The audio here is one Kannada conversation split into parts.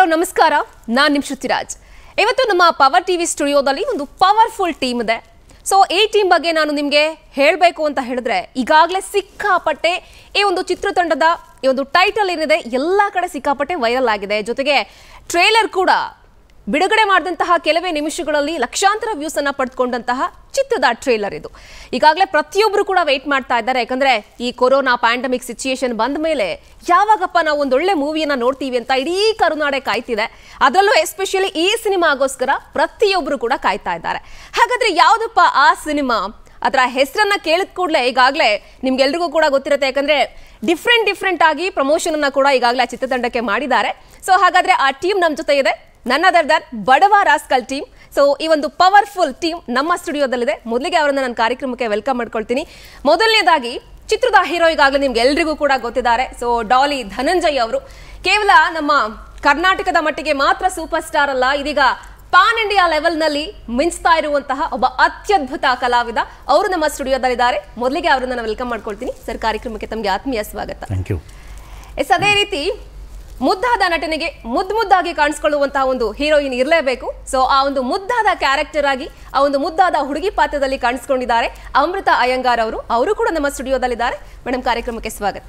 ಹಲೋ ನಮಸ್ಕಾರ ನಾನು ನಿಮ್ ಶ್ರುತಿರಾಜ್ ಇವತ್ತು ನಮ್ಮ ಪವರ್ ಟಿವಿ ಸ್ಟುಡಿಯೋದಲ್ಲಿ ಒಂದು ಪವರ್ಫುಲ್ ಟೀಮ್ ಇದೆ ಸೊ ಈ ಟೀಮ್ ಬಗ್ಗೆ ನಾನು ನಿಮಗೆ ಹೇಳಬೇಕು ಅಂತ ಹೇಳಿದ್ರೆ ಈಗಾಗಲೇ ಸಿಕ್ಕಾಪಟ್ಟೆ ಈ ಒಂದು ಚಿತ್ರತಂಡದ ಈ ಒಂದು ಟೈಟಲ್ ಏನಿದೆ ಎಲ್ಲ ಕಡೆ ಸಿಕ್ಕಾಪಟ್ಟೆ ವೈರಲ್ ಆಗಿದೆ ಜೊತೆಗೆ ಟ್ರೇಲರ್ ಕೂಡ ಬಿಡುಗಡೆ ಮಾಡಿದಂತಹ ಕೆಲವೇ ನಿಮಿಷಗಳಲ್ಲಿ ಲಕ್ಷಾಂತರ ವ್ಯೂಸ್ ಅನ್ನ ಪಡೆದುಕೊಂಡಂತಹ ಚಿತ್ರದ ಟ್ರೇಲರ್ ಇದು ಈಗಾಗಲೇ ಪ್ರತಿಯೊಬ್ಬರು ಕೂಡ ವೆಯ್ಟ್ ಮಾಡ್ತಾ ಇದ್ದಾರೆ ಯಾಕಂದ್ರೆ ಈ ಕೊರೋನಾ ಪ್ಯಾಂಡಮಿಕ್ ಸಿಚುಯೇಷನ್ ಬಂದ ಮೇಲೆ ಯಾವಾಗಪ್ಪ ನಾವು ಒಂದೊಳ್ಳೆ ಮೂವಿಯನ್ನ ನೋಡ್ತೀವಿ ಅಂತ ಇಡೀ ಕರುನಾಡೆ ಕಾಯ್ತಿದೆ ಅದರಲ್ಲೂ ಎಸ್ಪೆಷಲಿ ಈ ಸಿನಿಮಾಗೋಸ್ಕರ ಪ್ರತಿಯೊಬ್ಬರು ಕೂಡ ಕಾಯ್ತಾ ಇದ್ದಾರೆ ಹಾಗಾದ್ರೆ ಯಾವ್ದಪ್ಪ ಆ ಸಿನಿಮಾ ಅದರ ಹೆಸರನ್ನ ಕೇಳಿದ ಕೂಡಲೇ ಈಗಾಗಲೇ ನಿಮ್ಗೆಲ್ರಿಗೂ ಕೂಡ ಗೊತ್ತಿರುತ್ತೆ ಯಾಕಂದ್ರೆ ಡಿಫ್ರೆಂಟ್ ಡಿಫ್ರೆಂಟ್ ಆಗಿ ಪ್ರಮೋಷನ್ ಅನ್ನ ಕೂಡ ಈಗಾಗಲೇ ಆ ಚಿತ್ರತಂಡಕ್ಕೆ ಮಾಡಿದ್ದಾರೆ ಸೊ ಹಾಗಾದ್ರೆ ಆ ಟೀಮ್ ನಮ್ಮ ಜೊತೆ ಇದೆ ನನ್ನ ದರ್ ಬಡವ ರಾಸ್ಕಲ್ ಟೀಮ್ ಸೊ ಈ ಒಂದು ಪವರ್ಫುಲ್ ಟೀಮ್ ನಮ್ಮ ಸ್ಟುಡಿಯೋದಲ್ಲಿದೆ ಮೊದಲಿಗೆ ಅವರನ್ನ ನನ್ನ ಕಾರ್ಯಕ್ರಮಕ್ಕೆ ವೆಲ್ಕಮ್ ಮಾಡ್ಕೊಳ್ತೀನಿ ಮೊದಲನೇದಾಗಿ ಚಿತ್ರದ ಹೀರೋ ಈಗಾಗಲೇ ನಿಮ್ಗೆ ಎಲ್ರಿಗೂ ಕೂಡ ಗೊತ್ತಿದ್ದಾರೆ ಸೊ ಡಾಲಿ ಧನಂಜಯ್ ಅವರು ಕೇವಲ ನಮ್ಮ ಕರ್ನಾಟಕದ ಮಟ್ಟಿಗೆ ಮಾತ್ರ ಸೂಪರ್ ಸ್ಟಾರ್ ಅಲ್ಲ ಇದೀಗ ಪಾನ್ ಇಂಡಿಯಾ ಲೆವೆಲ್ನಲ್ಲಿ ಮಿಂಚ್ತಾ ಇರುವಂತಹ ಒಬ್ಬ ಅತ್ಯದ್ಭುತ ಕಲಾವಿದ ಅವರು ನಮ್ಮ ಸ್ಟುಡಿಯೋದಲ್ಲಿದ್ದಾರೆ ಮೊದಲಿಗೆ ಅವರನ್ನ ನಾನು ವೆಲ್ಕಮ್ ಮಾಡ್ಕೊಳ್ತೀನಿ ಸರ್ ಕಾರ್ಯಕ್ರಮಕ್ಕೆ ತಮಗೆ ಆತ್ಮೀಯ ಸ್ವಾಗತ ಥ್ಯಾಂಕ್ ಯು ಎಸ್ ಅದೇ ರೀತಿ ಮುದ್ದಾದ ನಟನೆಗೆ ಮುದ್ದು ಮುದ್ದಾಗಿ ಕಾಣಿಸ್ಕೊಳ್ಳುವಂತಹ ಒಂದು ಹೀರೋಯಿನ್ ಇರಲೇಬೇಕು ಸೊ ಆ ಒಂದು ಮುದ್ದಾದ ಕ್ಯಾರೆಕ್ಟರ್ ಆಗಿ ಆ ಒಂದು ಮುದ್ದಾದ ಹುಡುಗಿ ಪಾತ್ರದಲ್ಲಿ ಕಾಣಿಸ್ಕೊಂಡಿದ್ದಾರೆ ಅಮೃತ ಅಯ್ಯಂಗಾರ್ ಅವರು ಅವರು ಕೂಡ ನಮ್ಮ ಸ್ಟುಡಿಯೋದಲ್ಲಿದ್ದಾರೆ ಮೇಡಮ್ ಕಾರ್ಯಕ್ರಮಕ್ಕೆ ಸ್ವಾಗತ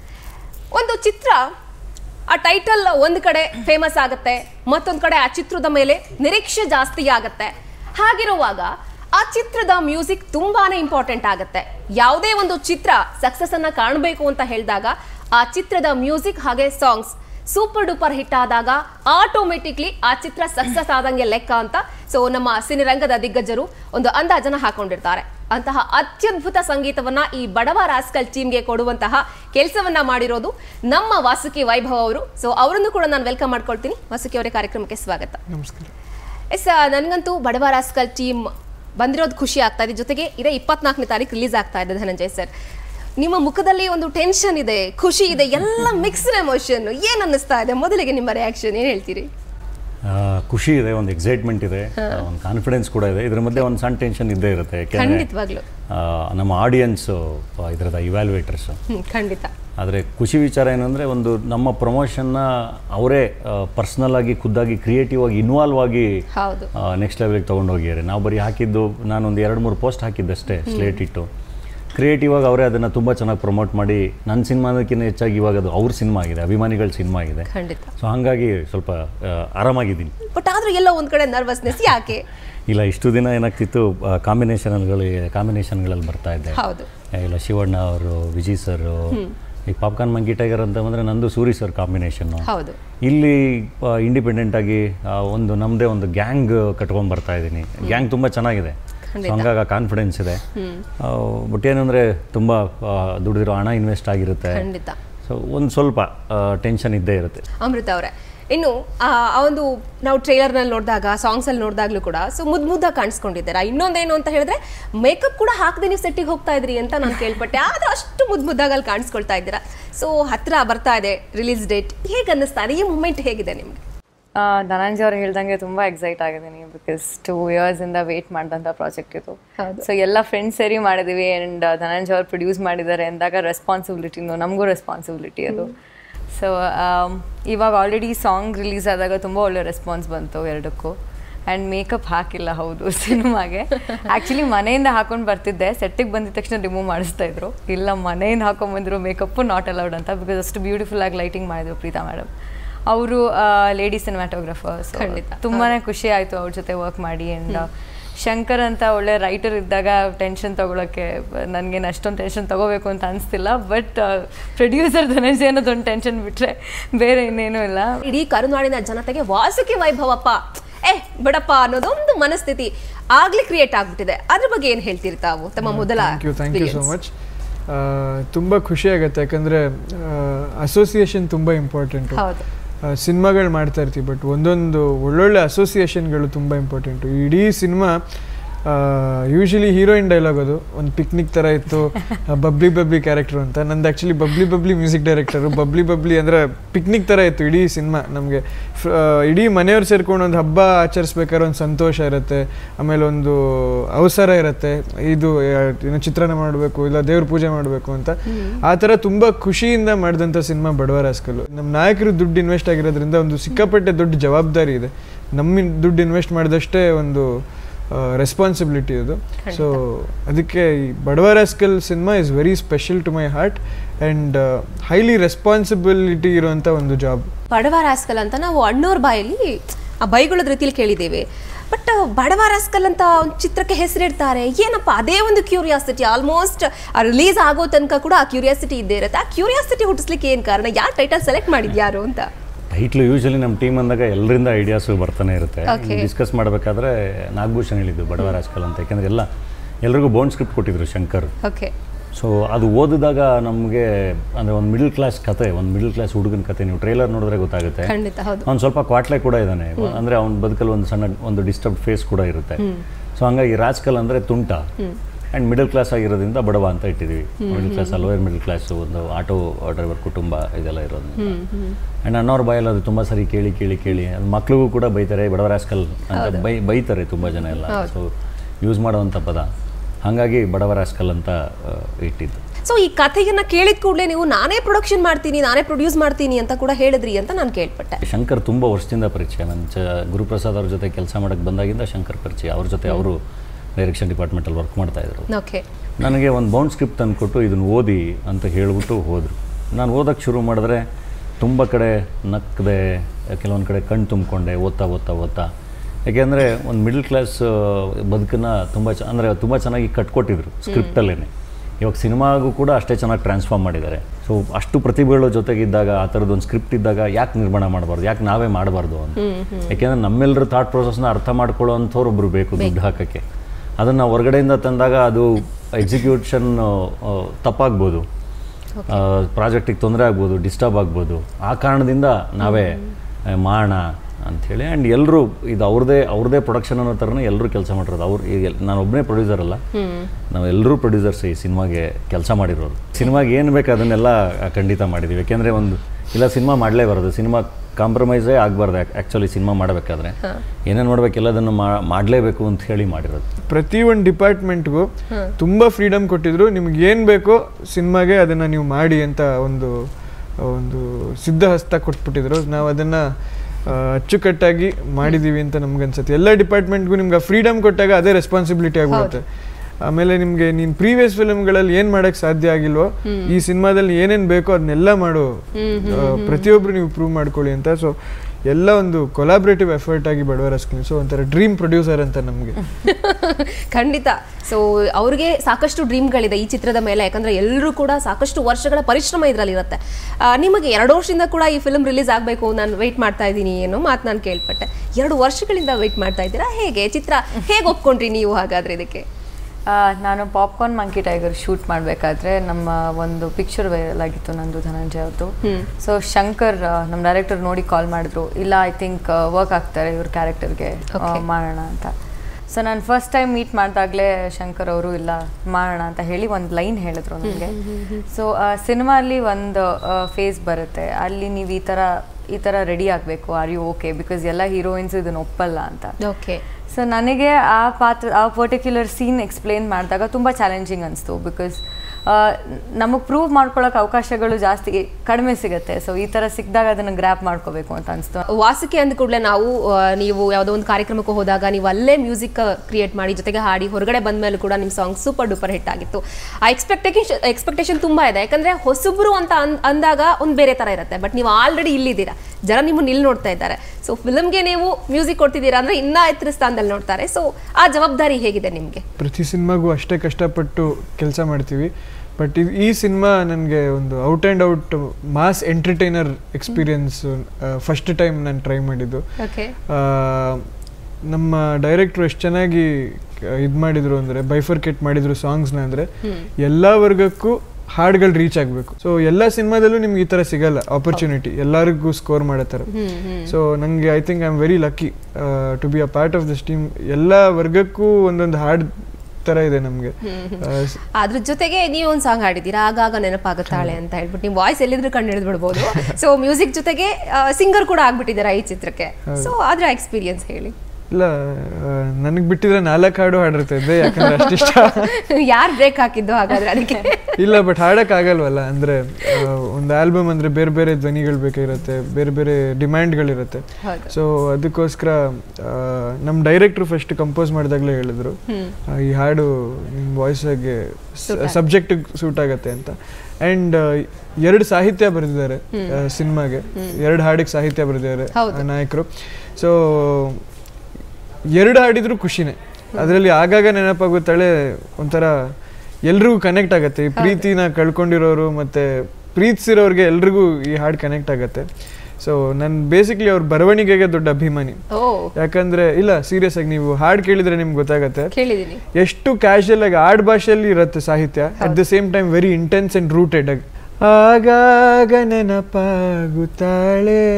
ಒಂದು ಚಿತ್ರ ಆ ಟೈಟಲ್ ಒಂದ್ ಕಡೆ ಫೇಮಸ್ ಆಗುತ್ತೆ ಮತ್ತೊಂದ್ ಕಡೆ ಆ ಚಿತ್ರದ ಮೇಲೆ ನಿರೀಕ್ಷೆ ಜಾಸ್ತಿ ಆಗುತ್ತೆ ಹಾಗಿರುವಾಗ ಆ ಚಿತ್ರದ ಮ್ಯೂಸಿಕ್ ತುಂಬಾನೇ ಇಂಪಾರ್ಟೆಂಟ್ ಆಗುತ್ತೆ ಯಾವುದೇ ಒಂದು ಚಿತ್ರ ಸಕ್ಸಸ್ ಅನ್ನ ಕಾಣಬೇಕು ಅಂತ ಹೇಳಿದಾಗ ಆ ಚಿತ್ರದ ಮ್ಯೂಸಿಕ್ ಹಾಗೆ ಸಾಂಗ್ಸ್ ಸೂಪರ್ ಡೂಪರ್ ಹಿಟ್ ಆದಾಗ ಆಟೋಮೆಟಿಕ್ಲಿ ಆ ಚಿತ್ರ ಸಕ್ಸಸ್ ಆದಂಗೆ ಲೆಕ್ಕ ಅಂತ ಸೊ ನಮ್ಮ ಸಿನಿರಂಗದ ದಿಗ್ಗಜರು ಒಂದು ಅಂದಾಜನ ಹಾಕೊಂಡಿರ್ತಾರೆ ಅಂತಹ ಅತ್ಯದ್ಭುತ ಸಂಗೀತವನ್ನ ಈ ಬಡವ ರಾಸ್ಕಲ್ ಟೀಮ್ಗೆ ಕೊಡುವಂತಹ ಕೆಲಸವನ್ನ ಮಾಡಿರೋದು ನಮ್ಮ ವಾಸುಕಿ ವೈಭವ್ ಅವರು ಸೊ ಅವರನ್ನು ಕೂಡ ನಾನು ವೆಲ್ಕಮ್ ಮಾಡ್ಕೊಳ್ತೀನಿ ವಾಸುಕಿ ಅವರೇ ಕಾರ್ಯಕ್ರಮಕ್ಕೆ ಸ್ವಾಗತ ನಮಸ್ಕಾರ ಎಸ್ ನನಗಂತೂ ಬಡವ ರಾಸ್ಕಲ್ ಟೀಮ್ ಬಂದಿರೋದು ಖುಷಿ ಆಗ್ತಾ ಇದೆ ಜೊತೆಗೆ ಇದೇ ಇಪ್ಪತ್ನಾಲ್ಕನೇ ತಾರೀಕು ರಿಲೀಸ್ ಆಗ್ತಾ ಇದೆ ಧನಂಜಯ್ ಸರ್ ನಿಮ್ಮ ಮುಖದಲ್ಲಿ ಒಂದು ಟೆನ್ಷನ್ ಇದೆ ಖುಷಿ ಇದೆ ಎಲ್ಲ ಮಿಕ್ಸ್ಡ್ ಎಮೋಷನ್ ಏನ್ ಅನ್ನಿಸ್ತಾ ಇದೆ ಮೊದಲಿಗೆ ನಿಮ್ಮ ರಿಯಾಕ್ಷನ್ ಏನ್ ಹೇಳ್ತೀರಿ ಆ, ಖುಷಿ ಇದೆ ಒಂದು ಎಕ್ಸೈಟ್ಮೆಂಟ್ ಇದೆ ಒಂದು ಕಾನ್ಫಿಡೆನ್ಸ್ ಕೂಡ ಇದೆ ಇದ್ರ ಮಧ್ಯೆ ಒಂದು ಸಣ್ಣ ಟೆನ್ಷನ್ ಇದ್ದೇ ಇರುತ್ತೆ ಯಾಕೆಂದರೆ ಖಂಡಿತವಾಗ್ಲು ನಮ್ಮ ಆಡಿಯನ್ಸು ಇದರದ ಇವ್ಯಾಲ್ಯುಯೇಟರ್ಸು ಹ್ಮ್ ಖಂಡಿತ ಆದರೆ ಖುಷಿ ವಿಚಾರ ಏನಂದರೆ ಒಂದು ನಮ್ಮ ಪ್ರಮೋಷನ್ನ ಅವರೇ ಪರ್ಸ್ನಲ್ ಆಗಿ ಖುದ್ದಾಗಿ ಕ್ರಿಯೇಟಿವ್ ಆಗಿ ಇನ್ವಾಲ್ವ್ ಆಗಿ ಹೌದು ನೆಕ್ಸ್ಟ್ ಲೆವೆಲ್ಗೆ ತೊಗೊಂಡೋಗಿದ್ದಾರೆ ನಾವು ಬರೀ ಹಾಕಿದ್ದು ನಾನೊಂದು ಎರಡು ಮೂರು ಪೋಸ್ಟ್ ಹಾಕಿದ್ದಷ್ಟೇ ಸ್ಲೇಟ್ ಇಟ್ಟು ಕ್ರಿಯೇಟಿವ್ ಆಗಿ ಅವರೇ ಅದನ್ನು ತುಂಬ ಚೆನ್ನಾಗಿ ಪ್ರಮೋಟ್ ಮಾಡಿ ನನ್ನ ಸಿನಿಮಾದಕ್ಕಿಂತ ಹೆಚ್ಚಾಗಿ ಇವಾಗ ಅದು ಅವ್ರ ಸಿನಿಮಾ ಆಗಿದೆ ಅಭಿಮಾನಿಗಳ ಸಿನಿಮಾ ಆಗಿದೆ ಖಂಡಿತ ಸೊ ಹಾಗಾಗಿ ಸ್ವಲ್ಪ ಆ, ಆರಾಮಾಗಿದ್ದೀನಿ ಬಟ್ ಆದ್ರೂ ಎಲ್ಲೋ ಒಂದ್ ಕಡೆ ನರ್ವಸ್ನೆಸ್ ಯಾಕೆ ಇಲ್ಲ ಇಷ್ಟು ದಿನ ಏನಾಗ್ತಿತ್ತು ಕಾಂಬಿನೇಷನ್ಗಳು ಕಾಂಬಿನೇಷನ್ಗಳಲ್ಲಿ ಬರ್ತಾ ಇದ್ದೆ ಹೌದು ಆ, ಇಲ್ಲ ಶಿವಣ್ಣ ಅವರು ವಿಜಯ್ ಸರ್ ಈ ಪಾಪ್ಕಾರ್ನ್ ಮಂಕಿ ಟೈಗರ್ ಅಂತ ಬಂದರೆ ನಂದು ಸೂರಿ ಸರ್ ಕಾಂಬಿನೇಷನ್ನು ಹೌದು ಇಲ್ಲಿ ಇಂಡಿಪೆಂಡೆಂಟ್ ಆಗಿ ಆ, ಒಂದು ನಮ್ಮದೇ ಒಂದು ಗ್ಯಾಂಗ್ ಕಟ್ಕೊಂಡು ಬರ್ತಾ ಇದ್ದೀನಿ ಗ್ಯಾಂಗ್ ತುಂಬ ಚೆನ್ನಾಗಿದೆ ಸೊ ಹಂಗಾಗಿ ಕಾನ್ಫಿಡೆನ್ಸ್ ಇದೆ ಬಟ್ ಏನಂದರೆ ತುಂಬ ದುಡಿದಿರೋ ಹಣ ಇನ್ವೆಸ್ಟ್ ಆಗಿರುತ್ತೆ ಖಂಡಿತ ಸೊ ಒಂದು ಸ್ವಲ್ಪ ಟೆನ್ಷನ್ ಇದ್ದೇ ಇರುತ್ತೆ ಅಮೃತ ಅವರೇ ಇನ್ನು ಆ ಆ ಒಂದು ನಾವು ಟ್ರೈಲರ್ನಲ್ಲಿ ನೋಡಿದಾಗ ಸಾಂಗ್ಸಲ್ಲಿ ನೋಡಿದಾಗಲೂ ಕೂಡ ಸೊ ಮುದ್ದು ಮುದ್ದಾಗಿ ಕಾಣಿಸ್ಕೊಂಡಿದ್ದೀರಾ ಇನ್ನೊಂದೇನು ಅಂತ ಹೇಳಿದ್ರೆ ಮೇಕಪ್ ಕೂಡ ಹಾಕದೆ ನೀವು ಸೆಟ್ಟಿಗೆ ಹೋಗ್ತಾ ಇದ್ರಿ ಅಂತ ನಾನು ಕೇಳ್ಪಟ್ಟೆ ಆದ್ರೆ ಅಷ್ಟು ಮುದ್ದು ಮುದ್ದಾಗಿ ಅಲ್ಲಿ ಕಾಣಿಸ್ಕೊಳ್ತಾ ಇದ್ದೀರಾ ಸೊ ಹತ್ರ ಬರ್ತಾ ಇದೆ ರಿಲೀಸ್ ಡೇಟ್ ಹೇಗೆ ಅನ್ನಿಸ್ತಾ ಇದೆ ಈ ಮೂಮೆಂಟ್ ಹೇಗಿದೆ ನಿಮ್ಗೆ ಆ, ಧನಂಜಯ ಅವ್ರು ಹೇಳ್ದಂಗೆ ತುಂಬ ಎಕ್ಸೈಟ್ ಆಗಿದ್ದೀನಿ ಬಿಕಾಸ್ ಟೂ ಇಯರ್ಸಿಂದ ವೇಟ್ ಮಾಡಿದಂಥ ಪ್ರಾಜೆಕ್ಟ್ ಇದು ಹೌದು. ಸೊ ಎಲ್ಲ ಫ್ರೆಂಡ್ಸ್ ಸೇರಿ ಮಾಡಿದ್ದೀವಿ ಆ್ಯಂಡ್ ಧನಂಜಯ ಅವ್ರು ಪ್ರೊಡ್ಯೂಸ್ ಮಾಡಿದ್ದಾರೆ ಅಂದಾಗ ರೆಸ್ಪಾನ್ಸಿಬಿಲಿಟಿನು ನಮಗೂ ರೆಸ್ಪಾನ್ಸಿಬಿಲಿಟಿ ಅದು ಸೊ ಇವಾಗ ಆಲ್ರೆಡಿ ಸಾಂಗ್ ರಿಲೀಸ್ ಆದಾಗ ತುಂಬ ಒಳ್ಳೆ ರೆಸ್ಪಾನ್ಸ್ ಬಂತು ಎರಡಕ್ಕೂ ಆ್ಯಂಡ್ ಮೇಕಪ್ ಹಾಕಿಲ್ಲ ಹೌದು ಸಿನಿಮಾಗೆ ಆ್ಯಕ್ಚುಲಿ ಮನೆಯಿಂದ ಹಾಕೊಂಡು ಬರ್ತಿದ್ದೆ ಸೆಟ್ಟಿಗೆ ಬಂದಿದ ತಕ್ಷಣ ರಿಮೂವ್ ಮಾಡಿಸ್ತಾ ಇದ್ರು ಇಲ್ಲ ಮನೆಯಿಂದ ಹಾಕೊಂಡ್ಬಂದಿರೋ ಮೇಕಪ್ಪು ನಾಟ್ ಅಲೌಡ್ ಅಂತ ಬಿಕಾಸ್ ಅಷ್ಟು ಬ್ಯೂಟಿಫುಲ್ ಆಗಿ ಲೈಟಿಂಗ್ ಮಾಡಿದ್ರು ಪ್ರೀತಾ ಮೇಡಮ್ ಅವರು ಲೇಡಿ ಸಿನಿಮಾಟೋಗ್ರಫರ್ಸ್ ಖಂಡಿತ. ತುಂಬಾ ಖುಷಿ ಆಯಿತು ಅವ್ರ ಜೊತೆ ವರ್ಕ್ ಮಾಡಿ ಆ್ಯಂಡ್ ಶಂಕರ್ ಅಂತ ಒಳ್ಳೆ ರೈಟರ್ ಇದ್ದಾಗ ಟೆನ್ಷನ್ ತಗೊಳಕ್ಕೆ ನನಗೇನು ಅಷ್ಟೊಂದು ಟೆನ್ಷನ್ ತಗೋಬೇಕು ಅಂತ ಅನಿಸ್ತಿಲ್ಲ ಬಟ್ ಪ್ರೊಡ್ಯೂಸರ್ ಧನಂಜಯ ಅನ್ನೋದೊಂದು ಟೆನ್ಷನ್ ಬಿಟ್ಟರೆ ಬೇರೆ ಇನ್ನೇನೂ ಇಲ್ಲ ಇಡೀ ಕರುನಾಡಿನ ಜನತೆಗೆ ವಾಸುಕಿ ವೈಭವಪ್ಪ ಏ ಬಿಡಪ್ಪ ಅನ್ನೋದೊಂದು ಮನಸ್ಥಿತಿ ಆಗ್ಲಿ ಕ್ರಿಯೇಟ್ ಆಗ್ಬಿಟ್ಟಿದೆ ಅದ್ರ ಬಗ್ಗೆ ಏನ್ ಹೇಳ್ತೀರಿ ತಾವು ತಮ್ಮ ಮೊದಲ thank you thank you so experience? Much ತುಂಬ ಖುಷಿ ಆಗುತ್ತೆ ಯಾಕಂದರೆ ಅಸೋಸಿಯೇಷನ್ ತುಂಬ ಇಂಪಾರ್ಟೆಂಟು ಹೌದು ಸಿನಿಮಾಗಳು ಮಾಡ್ತಾ ಇರ್ತೀವಿ ಬಟ್ ಒಂದೊಂದು ಒಳ್ಳೊಳ್ಳೆ ಅಸೋಸಿಯೇಷನ್ಗಳು ತುಂಬ ಇಂಪಾರ್ಟೆಂಟು ಇಡೀ ಸಿನಿಮಾ ಯೂಶಲಿ ಹೀರೋಯಿನ್ ಡೈಲಾಗ್ ಅದು ಒಂದು ಪಿಕ್ನಿಕ್ ಥರ ಇತ್ತು ಆ, ಬಬ್ಲಿ ಬಬ್ಲಿ ಕ್ಯಾರೆಕ್ಟರ್ ಅಂತ ನಂದು actually bubbly bubbly music director bubbly bubbly ಅಂದರೆ ಪಿಕ್ನಿಕ್ ಥರ ಇತ್ತು ಇಡೀ ಸಿನಿಮಾ ನಮಗೆ ಇಡೀ ಮನೆಯವ್ರು ಸೇರ್ಕೊಂಡು ಒಂದು ಹಬ್ಬ ಆಚರಿಸ್ಬೇಕಾದ್ರೆ ಒಂದು ಸಂತೋಷ ಇರುತ್ತೆ ಆಮೇಲೆ ಒಂದು ಅವಸರ ಇರುತ್ತೆ ಇದು ಆ, ಏನು ಚಿತ್ರಾನ್ನ ಮಾಡಬೇಕು ಇಲ್ಲ ದೇವ್ರ ಪೂಜೆ ಮಾಡಬೇಕು ಅಂತ ಆ ಥರ ತುಂಬ ಖುಷಿಯಿಂದ ಮಾಡಿದಂಥ ಸಿನಿಮಾ ಬಡವ ರಾಸ್ಕಲ್ಲು ನಮ್ಮ ನಾಯಕರು ದುಡ್ಡು ಇನ್ವೆಸ್ಟ್ ಆಗಿರೋದ್ರಿಂದ ಒಂದು ಸಿಕ್ಕಾಪಟ್ಟೆ ದೊಡ್ಡ ಜವಾಬ್ದಾರಿ ಇದೆ ನಮ್ಮ ದುಡ್ಡು ಇನ್ವೆಸ್ಟ್ ಮಾಡಿದಷ್ಟೇ ಒಂದು ರೆಸ್ಪಾನ್ಸಿಬಿಲಿಟಿ ಅದು ಸೊ ಅದಕ್ಕೆ ಈ Badava rascal cinema is very special to my heart and highly responsibility ಇರುವಂಥ ಒಂದು ಜಾಬ್ ಬಡವ ರಾಸ್ಕಲ್ ಅಂತ ನಾವು ಅಣ್ಣವ್ರ ಬಾಯಲ್ಲಿ ಆ ಬೈಗುಳದ ರೀತಿಲಿ ಕೇಳಿದ್ದೇವೆ ಬಟ್ ಬಡವ ರಾಸ್ಕಲ್ ಅಂತ ಒಂದು ಚಿತ್ರಕ್ಕೆ ಹೆಸರಿಡ್ತಾರೆ ಏನಪ್ಪ ಅದೇ ಒಂದು ಕ್ಯೂರಿಯಾಸಿಟಿ ಆಲ್ಮೋಸ್ಟ್ ರಿಲೀಸ್ ಆಗೋ ತನಕ ಕೂಡ ಆ ಕ್ಯೂರಿಯಾಸಿಟಿ ಇದ್ದೇ ಇರುತ್ತೆ ಆ ಕ್ಯೂರಿಯಾಸಿಟಿ ಹುಟ್ಟಿಸ್ಲಿಕ್ಕೆ ಏನು ಕಾರಣ ಯಾರು ಟೈಟಲ್ ಸೆಲೆಕ್ಟ್ ಮಾಡಿದ್ಯಾರು ಅಂತ ಟೈಟ್ಲು ಯೂಶಲಿ ನಮ್ಮ ಟೀಮ್ ಅಂದಾಗ ಎಲ್ಲರಿಂದ ಐಡಿಯಾಸು ಬರ್ತಾನೆ ಇರುತ್ತೆ Okay. ಡಿಸ್ಕಸ್ ಮಾಡಬೇಕಾದ್ರೆ ನಾಗಭೂಷಣ್ ಹೇಳಿದ್ದು ಬಡವ ರಾಜ್ಕಲ್ ಅಂತ ಯಾಕೆಂದರೆ ಎಲ್ಲ ಎಲ್ರಿಗೂ ಬೋನ್ ಸ್ಕ್ರಿಪ್ಟ್ ಕೊಟ್ಟಿದ್ರು ಶಂಕರ್ ಓಕೆ ಸೊ ಅದು ಓದಿದಾಗ ನಮಗೆ ಅಂದರೆ ಒಂದು ಮಿಡಲ್ ಕ್ಲಾಸ್ ಕತೆ ಒಂದು ಮಿಡಲ್ ಕ್ಲಾಸ್ ಹುಡುಗನ ಕತೆ ನೀವು ಟ್ರೈಲರ್ ನೋಡಿದ್ರೆ ಗೊತ್ತಾಗುತ್ತೆ ಖಂಡಿತ ಹೌದು ಅವ್ನು ಸ್ವಲ್ಪ ಕ್ವಾಟ್ಲೆ ಕೂಡ ಇದ್ದಾನೆ ಅಂದರೆ ಅವ್ನ ಬದುಕಲ್ಲಿ ಒಂದು ಸಣ್ಣ ಒಂದು ಡಿಸ್ಟರ್ಬ್ ಫೇಸ್ ಕೂಡ ಇರುತ್ತೆ ಸೊ ಹಂಗಾಗಿ ರಾಜ್ಕಲ್ ಅಂದರೆ ತುಂಟ ಆ್ಯಂಡ್ ಮಿಡಲ್ ಕ್ಲಾಸ್ ಆಗಿರೋದ್ರಿಂದ ಬಡವ ಅಂತ ಇಟ್ಟಿದ್ದೀವಿ middle class lower middle class ಒಂದು ಆಟೋ ಡ್ರೈವರ್ ಕುಟುಂಬ ಇದೆಲ್ಲ ಇರೋದು ಆ್ಯಂಡ್ ಅಣ್ಣವ್ರ ಬಾಯಲ್ಲಿ ಅದು ತುಂಬ ಸರಿ ಕೇಳಿ ಕೇಳಿ ಕೇಳಿ ಅದು ಮಕ್ಳಿಗೂ ಕೂಡ ಬೈತಾರೆ ಬಡವ ರಾಸ್ಕಲ್ ಅಂತ ಬೈ ಬೈತಾರೆ ತುಂಬ ಜನ ಎಲ್ಲ ಸೊ ಯೂಸ್ ಮಾಡುವಂಥ ಪದ ಹಾಗಾಗಿ ಬಡವ ರಾಸ್ಕಲ್ ಅಂತ ಆ, ಇಟ್ಟಿದ್ದು ಸೊ ಈ ಕಥೆಯನ್ನ ಕೇಳಿದ ಕೂಡಲೇ ನೀವು ನಾನೇ ಪ್ರೊಡಕ್ಷನ್ ಮಾಡ್ತೀನಿ ನಾನೇ ಪ್ರೊಡ್ಯೂಸ್ ಮಾಡ್ತೀನಿ ಅಂತ ಕೂಡ ಹೇಳಿದ್ರಿ ಅಂತ ನಾನು ಕೇಳ್ಪಟ್ಟೆ ಶಂಕರ್ ತುಂಬ ವರ್ಷದಿಂದ ಪರಿಚಯ ನನ್ನ ಚ ಗುರುಪ್ರಸಾದ್ ಅವ್ರ ಜೊತೆ ಕೆಲಸ ಮಾಡೋಕ್ಕೆ ಬಂದಾಗಿಂದ ಶಂಕರ್ ಪರಿಚಯ ಅವ್ರ ಜೊತೆ ಅವರು ಡೈರೆಕ್ಷನ್ ಡಿಪಾರ್ಟ್ಮೆಂಟಲ್ಲಿ ವರ್ಕ್ ಮಾಡ್ತಾ ಇದ್ರು ಓಕೆ ನನಗೆ ಒಂದು ಬೌಂಡ್ ಸ್ಕ್ರಿಪ್ಟ್ ತಂದುಕೊಟ್ಟು ಇದನ್ನು ಓದಿ ಅಂತ ಹೇಳ್ಬಿಟ್ಟು ಹೋದರು ನಾನು ಓದೋಕ್ಕೆ ಶುರು ಮಾಡಿದ್ರೆ ತುಂಬ ಕಡೆ ನಕ್ಕದೆ ಕೆಲವೊಂದು ಕಡೆ ಕಣ್ಣು ತುಂಬಿಕೊಂಡೆ ಓದ್ತಾ ಓದ್ತಾ ಓದ್ತಾ ಯಾಕೆಂದರೆ ಒಂದು ಮಿಡಲ್ ಕ್ಲಾಸ್ ಬದುಕನ್ನು ತುಂಬ ಚ ಅಂದರೆ ತುಂಬ ಚೆನ್ನಾಗಿ ಕಟ್ಕೊಟ್ಟಿದ್ರು ಸ್ಕ್ರಿಪ್ಟಲ್ಲೇ ಇವಾಗ ಸಿನಿಮಾಗೂ ಕೂಡ ಅಷ್ಟೇ ಚೆನ್ನಾಗಿ ಟ್ರಾನ್ಸ್ಫಾರ್ಮ್ ಮಾಡಿದ್ದಾರೆ ಸೊ ಅಷ್ಟು ಪ್ರತಿಭೆಗಳ ಜೊತೆಗಿದ್ದಾಗ ಆ ಥರದ್ದು ಒಂದು ಸ್ಕ್ರಿಪ್ಟ್ ಇದ್ದಾಗ ಯಾಕೆ ನಿರ್ಮಾಣ ಮಾಡಬಾರ್ದು ಯಾಕೆ ನಾವೇ ಮಾಡಬಾರ್ದು ಅಂತ ಯಾಕೆಂದರೆ ನಮ್ಮೆಲ್ಲರ ಥಾಟ್ ಪ್ರಾಸೆಸ್ನ ಅರ್ಥ ಮಾಡ್ಕೊಳ್ಳೋ ಅಂಥವ್ರು ಒಬ್ರು ಬೇಕು ದುಡ್ಡು ಹಾಕೋಕ್ಕೆ ಅದನ್ನು ಹೊರಗಡೆಯಿಂದ ತಂದಾಗ ಅದು ಎಕ್ಸಿಕ್ಯೂಷನ್ ತಪ್ಪಾಗ್ಬೋದು ಪ್ರಾಜೆಕ್ಟಿಗೆ ತೊಂದರೆ ಆಗ್ಬೋದು ಡಿಸ್ಟರ್ಬ್ ಆಗ್ಬೋದು ಆ ಕಾರಣದಿಂದ ನಾವೇ ಆ, ಮಾಡೋಣ ಅಂಥೇಳಿ ಆ್ಯಂಡ್ ಎಲ್ಲರೂ ಇದು ಅವ್ರದ್ದೇ ಅವ್ರದ್ದೇ ಪ್ರೊಡಕ್ಷನ್ ಅನ್ನೋ ಥರನೇ ಎಲ್ಲರೂ ಕೆಲಸ ಮಾಡಿರೋದು ಅವ್ರು ಈಗ ನಾನು ಒಬ್ಬನೇ ಪ್ರೊಡ್ಯೂಸರ್ ಅಲ್ಲ ನಾವು ಎಲ್ಲರೂ ಪ್ರೊಡ್ಯೂಸರ್ಸ್ ಈ ಸಿನಿಮಾಗೆ ಕೆಲಸ ಮಾಡಿರೋರು ಸಿನಿಮಾಗೆ ಏನು ಬೇಕು ಅದನ್ನೆಲ್ಲ ಖಂಡಿತ ಮಾಡಿದ್ದೀವಿ ಯಾಕೆಂದರೆ ಒಂದು ಇಲ್ಲ ಸಿನಿಮಾ ಮಾಡಲೇಬಾರದು ಸಿನಿಮಾ ಕಾಂಪ್ರಮೈಸೇ ಆಗಬಾರ್ದು ಆ್ಯಕ್ಚುಲಿ ಸಿನಿಮಾ ಮಾಡಬೇಕಾದ್ರೆ ಏನೇನು ಮಾಡ್ಬೇಕು ಎಲ್ಲದನ್ನು ಮಾಡಲೇಬೇಕು ಅಂತ ಹೇಳಿ ಮಾಡಿರೋದು ಪ್ರತಿ ಒಂದು ಡಿಪಾರ್ಟ್ಮೆಂಟ್ಗೂ ತುಂಬ ಫ್ರೀಡಮ್ ಕೊಟ್ಟಿದ್ರು ನಿಮ್ಗೆ ಏನು ಬೇಕೋ ಸಿನಿಮಾಗೆ ಅದನ್ನು ನೀವು ಮಾಡಿ ಅಂತ ಒಂದು ಒಂದು ಸಿದ್ಧ ಹಸ್ತ ಕೊಟ್ಬಿಟ್ಟಿದ್ರು ನಾವು ಅದನ್ನು ಅಚ್ಚುಕಟ್ಟಾಗಿ ಮಾಡಿದ್ದೀವಿ ಅಂತ ನಮ್ಗನ್ಸುತ್ತೆ ಎಲ್ಲ ಡಿಪಾರ್ಟ್ಮೆಂಟ್ಗೂ ನಿಮ್ಗೆ ಫ್ರೀಡಮ್ ಕೊಟ್ಟಾಗ ಅದೇ ರೆಸ್ಪಾನ್ಸಿಬಿಲಿಟಿ ಆಗ್ಬಿಡುತ್ತೆ ಆಮೇಲೆ ನಿಮಗೆ ನೀನು ಪ್ರೀವಿಯಸ್ ಫಿಲ್ಮ್ಗಳಲ್ಲಿ ಏನು ಮಾಡೋಕ್ಕೆ ಸಾಧ್ಯ ಆಗಿಲ್ವೋ ಈ ಸಿನಿಮಾದಲ್ಲಿ ಏನೇನು ಬೇಕೋ ಅದನ್ನೆಲ್ಲ ಮಾಡು ಆ, ಪ್ರತಿಯೊಬ್ರು ನೀವು ಪ್ರೂವ್ ಮಾಡ್ಕೊಳ್ಳಿ ಅಂತ ಸೊ ಎಲ್ಲ ಒಂದು ಕೊಲಾಬ್ರೇಟಿವ್ ಎಫರ್ಟ್ ಆಗಿ ಬಡವರ ಸ್ಕಿಲ್ ಸೊ ಒಂಥರ ಡ್ರೀಮ್ ಪ್ರೊಡ್ಯೂಸರ್ ಅಂತ ನಮಗೆ ಖಂಡಿತ ಸೊ ಅವ್ರಿಗೆ ಸಾಕಷ್ಟು ಡ್ರೀಮ್ಗಳಿದೆ ಈ ಚಿತ್ರದ ಮೇಲೆ ಯಾಕಂದ್ರೆ ಎಲ್ಲರೂ ಕೂಡ ಸಾಕಷ್ಟು ವರ್ಷಗಳ ಪರಿಶ್ರಮ ಇದರಲ್ಲಿ ಇರುತ್ತೆ ಆ, ನಿಮಗೆ ಎರಡು ವರ್ಷದಿಂದ ಕೂಡ ಈ ಫಿಲ್ಮ್ ರಿಲೀಸ್ ಆಗಬೇಕು ನಾನು ವೆಯ್ಟ್ ಮಾಡ್ತಾ ಇದ್ದೀನಿ ಏನೋ ಮಾತು ನಾನು ಕೇಳ್ಪಟ್ಟೆ ಎರಡು ವರ್ಷಗಳಿಂದ ವೆಯ್ಟ್ ಮಾಡ್ತಾ ಇದ್ದೀರಾ ಹೇಗೆ ಚಿತ್ರ ಹೇಗೆ ಒಪ್ಕೊಂಡ್ರಿ ನೀವು ಹಾಗಾದ್ರೆ ಇದಕ್ಕೆ ಆ, ನಾನು ಪಾಪ್ಕಾರ್ನ್ ಮಂಕಿ ಟೈಗರ್ ಶೂಟ್ ಮಾಡಬೇಕಾದ್ರೆ ನಮ್ಮ ಒಂದು ಪಿಕ್ಚರ್ ವೈರಲ್ ಆಗಿತ್ತು ನಂದು ಧನಂಜಯ ಅವ್ರದ್ದು ಸೊ ಶಂಕರ್ ಆ, ನಮ್ಮ ಡೈರೆಕ್ಟರ್ ನೋಡಿ ಕಾಲ್ ಮಾಡಿದ್ರು ಇಲ್ಲ ಐ ಥಿಂಕ್ ವರ್ಕ್ ಆಗ್ತಾರೆ ಇವ್ರ ಕ್ಯಾರೆಕ್ಟರ್ಗೆ ಮಾಡೋಣ ಅಂತ ಸೊ ನಾನು ಫಸ್ಟ್ ಟೈಮ್ ಮೀಟ್ ಮಾಡಿದಾಗಲೇ ಶಂಕರ್ ಅವರು ಇಲ್ಲ ಮಾಡೋಣ ಅಂತ ಹೇಳಿ ಒಂದು ಲೈನ್ ಹೇಳಿದ್ರು ನನಗೆ ಸೊ ಸಿನಿಮಾಲಿ ಒಂದು ಫೇಸ್ ಬರುತ್ತೆ ಅಲ್ಲಿ ನೀವು ಈ ಥರ ಈ ಥರ ರೆಡಿ ಆಗಬೇಕು ಆರ್ ಯು ಓಕೆ ಬಿಕಾಸ್ ಎಲ್ಲ ಹೀರೋಯಿನ್ಸ್ ಇದನ್ನು ಒಪ್ಪಲ್ಲ ಅಂತ ಓಕೆ ಸೊ ನನಗೆ ಆ ಪಾತ್ರ ಆ ಪರ್ಟಿಕ್ಯುಲರ್ ಸೀನ್ ಎಕ್ಸ್ಪ್ಲೇನ್ ಮಾಡಿದಾಗ ತುಂಬ ಚಾಲೆಂಜಿಂಗ್ ಅನಿಸ್ತು ಬಿಕಾಸ್ ನಮಗೆ ಪ್ರೂವ್ ಮಾಡ್ಕೊಳ್ಳೋಕೆ ಅವಕಾಶಗಳು ಜಾಸ್ತಿ ಕಡಿಮೆ ಸಿಗುತ್ತೆ ಸೊ ಈ ಥರ ಸಿಕ್ಕಿದಾಗ ಅದನ್ನು ಗ್ರ್ಯಾಪ್ ಮಾಡ್ಕೋಬೇಕು ಅಂತ ಅನಿಸ್ತು ವಾಸಿಕೆ ಅಂದ ಕೂಡಲೇ ನಾವು ಆ, ನೀವು ಯಾವುದೋ ಒಂದು ಕಾರ್ಯಕ್ರಮಕ್ಕೆ ಹೋದಾಗ ನೀವು ಅಲ್ಲೇ ಮ್ಯೂಸಿಕ್ ಕ್ರಿಯೇಟ್ ಮಾಡಿ ಜೊತೆಗೆ ಹಾಡಿ ಹೊರಗಡೆ ಬಂದ ಮೇಲೂ ಕೂಡ ನಿಮ್ಮ ಸಾಂಗ್ ಸೂಪರ್ ಡೂಪರ್ ಹಿಟ್ ಆಗಿತ್ತು ಆ ಎಕ್ಸ್ಪೆಕ್ಟೇಷನ್ ಎಕ್ಸ್ಪೆಕ್ಟೇಷನ್ ತುಂಬಾ ಇದೆ ಯಾಕಂದ್ರೆ ಹೊಸಬ್ರು ಅಂತ ಅನ್- ಅಂದಾಗ ಒಂದು ಬೇರೆ ತರ ಇರುತ್ತೆ ಬಟ್ ನೀವು ಆಲ್ರೆಡಿ ಇಲ್ಲಿದ್ದೀರಾ ಜನ ನಿಮ್ಮನ್ನ ಇಲ್ಲಿ ನೋಡ್ತಾ ಇದ್ದಾರೆ ಸೊ ಫಿಲ್ಮ್ಗೆ ನೀವು ಮ್ಯೂಸಿಕ್ ಕೊಡ್ತಿದ್ದೀರಾ ಅಂದ್ರೆ ಇನ್ನೂ ಎತ್ತರ ಸ್ಥಾನದಲ್ಲಿ ನೋಡ್ತಾರೆ ಸೊ ಆ ಜವಾಬ್ದಾರಿ ಹೇಗಿದೆ ನಿಮಗೆ ಪ್ರತಿ ಸಿನಿಮಾಗೂ ಅಷ್ಟೇ ಕಷ್ಟಪಟ್ಟು ಕೆಲಸ ಮಾಡ್ತೀವಿ ಬಟ್ ಇದು ಈ ಸಿನಿಮಾ ನನಗೆ ಒಂದು out and out mass entertainer experience first time ನಾನು ಟ್ರೈ ಮಾಡಿದ್ದು ಓಕೆ ಆ, ನಮ್ಮ ಡೈರೆಕ್ಟ್ರು ಎಷ್ಟು ಚೆನ್ನಾಗಿ ಇದು ಮಾಡಿದ್ರು ಅಂದರೆ ಬೈಫರ್ಕೇಟ್ ಮಾಡಿದ್ರು ಸಾಂಗ್ಸ್ನ ಅಂದರೆ ಎಲ್ಲ ವರ್ಗಕ್ಕೂ ಹಾಡುಗಳು ರೀಚ್ ಆಗಬೇಕು ಸೊ ಎಲ್ಲ ಸಿನಿಮಾದಲ್ಲೂ ನಿಮ್ಗೆ ಈ ಥರ ಸಿಗಲ್ಲ ಆಪರ್ಚುನಿಟಿ ಎಲ್ಲರಿಗೂ ಸ್ಕೋರ್ ಮಾಡೋ ಥರ ಸೊ ನನಗೆ I think I am very lucky to be a part of this team ಎಲ್ಲ ವರ್ಗಕ್ಕೂ ಒಂದೊಂದು ಹಾಡು ಥರ ಇದೆ ನಮಗೆ ಅದ್ರ ಜೊತೆಗೆ ನೀವು ಒಂದು ಸಾಂಗ್ ಹಾಡಿದ್ದೀರಾ ಆಗಾಗ ನೆನಪಾಗುತ್ತಾಳೆ ಅಂತ ಹೇಳ್ಬಿಟ್ಟು ನೀವು ವಾಯ್ಸ್ ಎಲ್ಲಿದ್ರು ಕಂಡು ಹಿಡಿದು ಬಿಡ್ಬೋದು ಸೊ ಮ್ಯೂಸಿಕ್ ಜೊತೆಗೆ ಸಿಂಗರ್ ಕೂಡ ಆಗ್ಬಿಟ್ಟಿದ್ದೀರಾ ಈ ಚಿತ್ರಕ್ಕೆ ಸೊ ಅದ್ರ ಎಕ್ಸ್ಪೀರಿಯನ್ಸ್ ಹೇಳಿ ಇಲ್ಲ ನನಗೆ ಬಿಟ್ಟಿದ್ರೆ ನಾಲ್ಕು ಹಾಡು ಹಾಡಿರ್ತಾ ಇದ್ದೆ ಯಾಕಂದ್ರೆ ಅಷ್ಟಿಷ್ಟ ಯಾರು ಬ್ರೇಕ್ ಹಾಕಿದ್ದು ಹಾಗಾದ್ರೆ ಅದಕ್ಕೆ ಇಲ್ಲ ಬಟ್ ಹಾಡಕ್ ಆಗಲ್ವಲ್ಲ ಅಂದ್ರೆ ಆ, ಒಂದು ಆಲ್ಬಮ್ ಅಂದ್ರೆ ಬೇರೆ ಬೇರೆ ಧ್ವನಿಗಳು ಬೇಕಾಗಿರುತ್ತೆ ಬೇರೆ ಬೇರೆ ಡಿಮ್ಯಾಂಡ್ಗಳಿರುತ್ತೆ ಹೌದು. ಸೊ ಅದಕ್ಕೋಸ್ಕರ ನಮ್ಮ ಡೈರೆಕ್ಟ್ರು ಫಸ್ಟ್ ಕಂಪೋಸ್ ಮಾಡಿದಾಗಲೇ ಹೇಳಿದ್ರು ಆ, ಈ ಹಾಡು ನಿಮ್ಮ ವಾಯ್ಸಾಗೆ ಸಬ್ಜೆಕ್ಟ್ ಸೂಟ್ ಆಗತ್ತೆ ಅಂತ ಆ್ಯಂಡ್ ಎರಡು ಸಾಹಿತ್ಯ ಬರೆದಿದ್ದಾರೆ ಸಿನಿಮಾಗೆ ಎರಡು ಹಾಡಿಗೆ ಸಾಹಿತ್ಯ ಬರೆದಿದ್ದಾರೆ ಹೌದು. ನಾಯಕರು ಸೊ ಎರಡು ಹಾಡಿದ್ರು ಖುಷಿನೇ ಅದರಲ್ಲಿ ಆಗಾಗ ನೆನಪಾಗುತ್ತಾಳೆ ಒಂಥರ ಎಲ್ರಿಗೂ ಕನೆಕ್ಟ್ ಆಗತ್ತೆ ಈ ಪ್ರೀತಿನ ಕಳ್ಕೊಂಡಿರೋರು ಮತ್ತೆ ಪ್ರೀತಿಸಿರೋರಿಗೆ ಎಲ್ರಿಗೂ ಈ ಹಾಡು ಕನೆಕ್ಟ್ ಆಗತ್ತೆ ಸೊ ನಾನು ಬೇಸಿಕ್ಲಿ ಅವ್ರ ಬರವಣಿಗೆಗೆ ದೊಡ್ಡ ಅಭಿಮಾನಿ ಓ ಯಾಕಂದ್ರೆ ಇಲ್ಲ ಸೀರಿಯಸ್ ಆಗಿ ನೀವು ಹಾಡು ಕೇಳಿದ್ರೆ ನಿಮ್ಗೆ ಗೊತ್ತಾಗತ್ತೆ ಕೇಳಿದ್ದೀನಿ ಎಷ್ಟು ಕ್ಯಾಶುಯಲ್ ಆಗಿ ಆಡ್ ಭಾಷೆಯಲ್ಲಿ ಇರುತ್ತೆ ಸಾಹಿತ್ಯ at the same time very intense and rooted ಆಗಿ ಆಗಾಗ ನೆನಪಾಗುತ್ತಾಳೆ